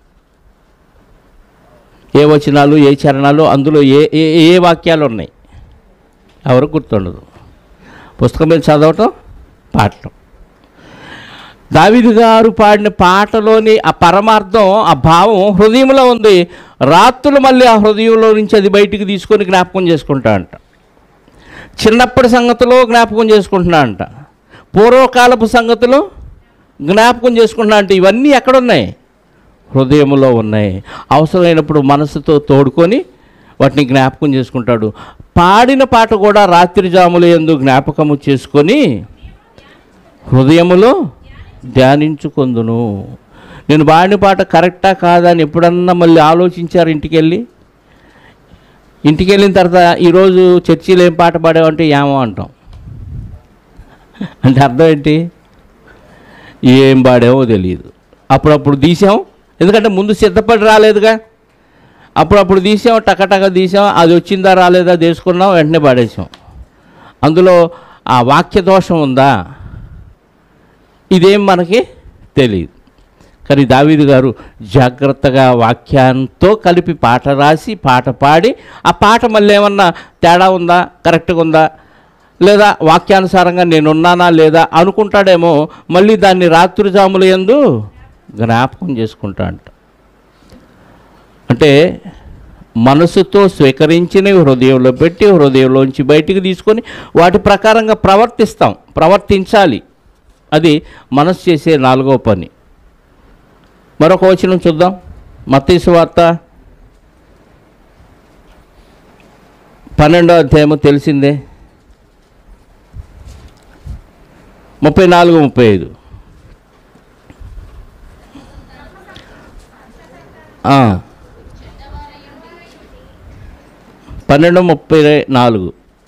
ఏ వచనాలు ఏ చరణాలు అందులో ఏ ఏ ఏ వాక్యాలు ఉన్నాయి ఎవరు గుర్తుండదు పుస్తకం మీద చదవటం పాడటం దావిది గారు పాడిన పాటలోని ఆ పరమార్థం ఆ భావం హృదయంలో ఉంది రాత్రులు మళ్ళీ ఆ హృదయంలో నుంచి అది బయటికి తీసుకొని జ్ఞాపకం చేసుకుంటా అంట చిన్నప్పటి సంగతులు జ్ఞాపకం చేసుకుంటున్నా అంట పూర్వకాలపు సంగతులు జ్ఞాపకం చేసుకుంటున్నా అంటే ఇవన్నీ ఎక్కడున్నాయి హృదయంలో ఉన్నాయి అవసరమైనప్పుడు మనసుతో తోడుకొని వాటిని జ్ఞాపకం చేసుకుంటాడు పాడిన పాట కూడా రాత్రి జాములు ఎందు జ్ఞాపకము చేసుకొని హృదయములో ధ్యానించుకొందును నేను పాడిన పాట కరెక్టా కాదా అని ఎప్పుడన్నా మళ్ళీ ఆలోచించారు ఇంటికి వెళ్ళి ఇంటికి వెళ్ళిన తర్వాత ఈరోజు చర్చిలో ఏం పాట పాడావంటే ఏమో అంటాం అంటే అర్థం ఏంటి ఏం పాడామో తెలియదు అప్పుడప్పుడు తీసాం ఎందుకంటే ముందు సిద్ధపడి రాలేదుగా అప్పుడప్పుడు తీసాం టకటక తీసాం అది వచ్చిందా రాలేదా తీసుకున్నాం వెంటనే పాడేసాం అందులో ఆ వాక్య దోషం ఉందా ఇదేం మనకి తెలియదు కానీ దావీదు గారు జాగ్రత్తగా వాక్యంతో కలిపి పాట రాసి పాట పాడి ఆ పాట మళ్ళీ ఏమన్నా తేడా ఉందా కరెక్ట్గా ఉందా లేదా వాక్యానుసారంగా నేనున్నానా లేదా అనుకుంటాడేమో మళ్ళీ దాన్ని రాత్రి జాముల యందు జ్ఞాపకం చేసుకుంటా అంట అంటే మనసుతో స్వీకరించినవి హృదయంలో పెట్టి హృదయంలోంచి బయటికి తీసుకొని వాటి ప్రకారంగా ప్రవర్తిస్తాం ప్రవర్తించాలి అది మనసు చేసే నాలుగో పని మరొక వచనం చూద్దాం మత్తీసు వార్త పన్నెండో అధ్యాయము తెలిసిందే ముప్పై నాలుగు ముప్పై ఐదు ఆ. పన్నెండు ముప్పై నాలుగు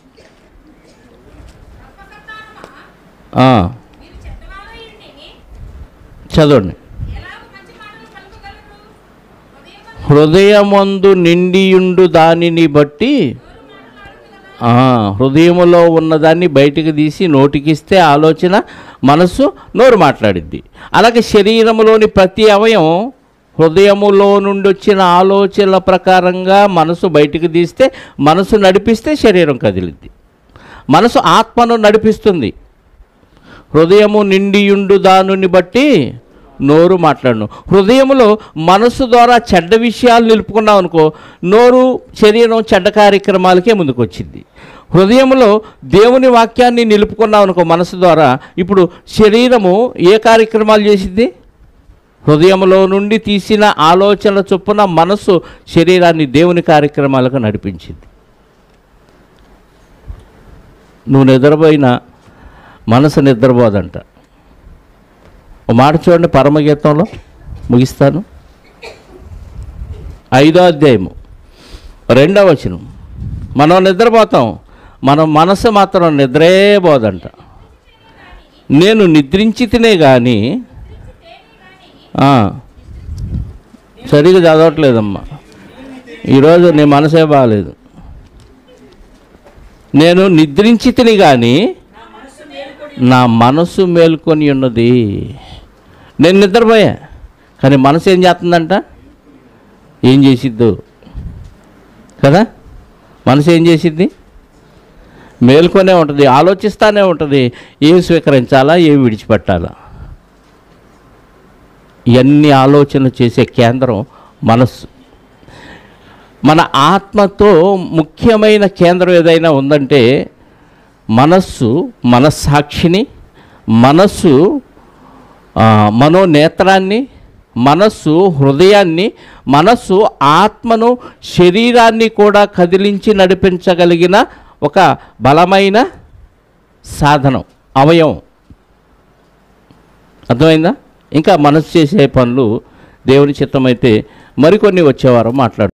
ఆ, మీరు చెడ్డవారయుండి చదవండి ఎలాగ మంచి మాటలు పలుకగలరు ఉదయం హృదయమందు నిండియుండు దానిని బట్టి ఆ, హృదయములో ఉన్నదాన్ని బయటికి తీసి నోటికిస్తే ఆలోచన మనస్సు నోరు మాట్లాడిద్ది అలాగే శరీరములోని ప్రతి అవయవం హృదయములో నుండి వచ్చిన ఆలోచనల ప్రకారంగా మనసు బయటికి తీస్తే మనసు నడిపిస్తే శరీరం కదిలిద్ది మనసు ఆత్మను నడిపిస్తుంది హృదయము నిండియుండు దానిని బట్టి నోరు మాట్లాడను హృదయములో మనసు ద్వారా చెడ్డ విషయాలు నిలుపుకున్నాం అనుకో నోరు శరీరం చెడ్డ కార్యక్రమాలకే ముందుకు వచ్చింది హృదయంలో దేవుని వాక్యాన్ని నిలుపుకున్నాం అనుకో మనసు ద్వారా ఇప్పుడు శరీరము ఏ కార్యక్రమాలు చేసింది హృదయంలో నుండి తీసిన ఆలోచనల చొప్పున మనసు శరీరాన్ని దేవుని కార్యక్రమాలకు నడిపించింది నువ్వు నిద్రపోయినా మనసు నిద్రపోదంట ఒక మాట చూడండి పరమగీతంలో ముగిస్తాను ఐదో అధ్యాయము రెండవ వచనం మనం నిద్రపోతాం మన మనసు మాత్రం నిద్రే పోదంట నేను నిద్రించి తినే కానీ సరిగా చదవట్లేదమ్మా ఈరోజు నీ మనసే బాగాలేదు నేను నిద్రించి తిని కానీ నా మనసు మేల్కొని ఉన్నది నేను నిద్రపోయా కానీ మనసు ఏం చేస్తుందంట ఏం చేసిద్దు కదా మనసు ఏం చేసిద్ది మేల్కొనే ఉంటుంది ఆలోచిస్తానే ఉంటుంది ఏం స్వీకరించాలా ఏం విడిచిపెట్టాలా ఇవన్నీ ఆలోచన చేసే కేంద్రం మనస్సు మన ఆత్మతో ముఖ్యమైన కేంద్రం ఏదైనా ఉందంటే మనస్సు మనస్సాక్షిని మనస్సు ఆ, మనోనేత్రాన్ని మనస్సు హృదయాన్ని మనస్సు ఆత్మను శరీరాన్ని కూడా కదిలించి నడిపించగలిగిన ఒక బలమైన సాధనం అవయవం అర్థమైందా ఇంకా మనసు చేసే పనులు దేవుని చిత్తమైతే మరికొన్ని వచ్చేవారం మాట్లాడు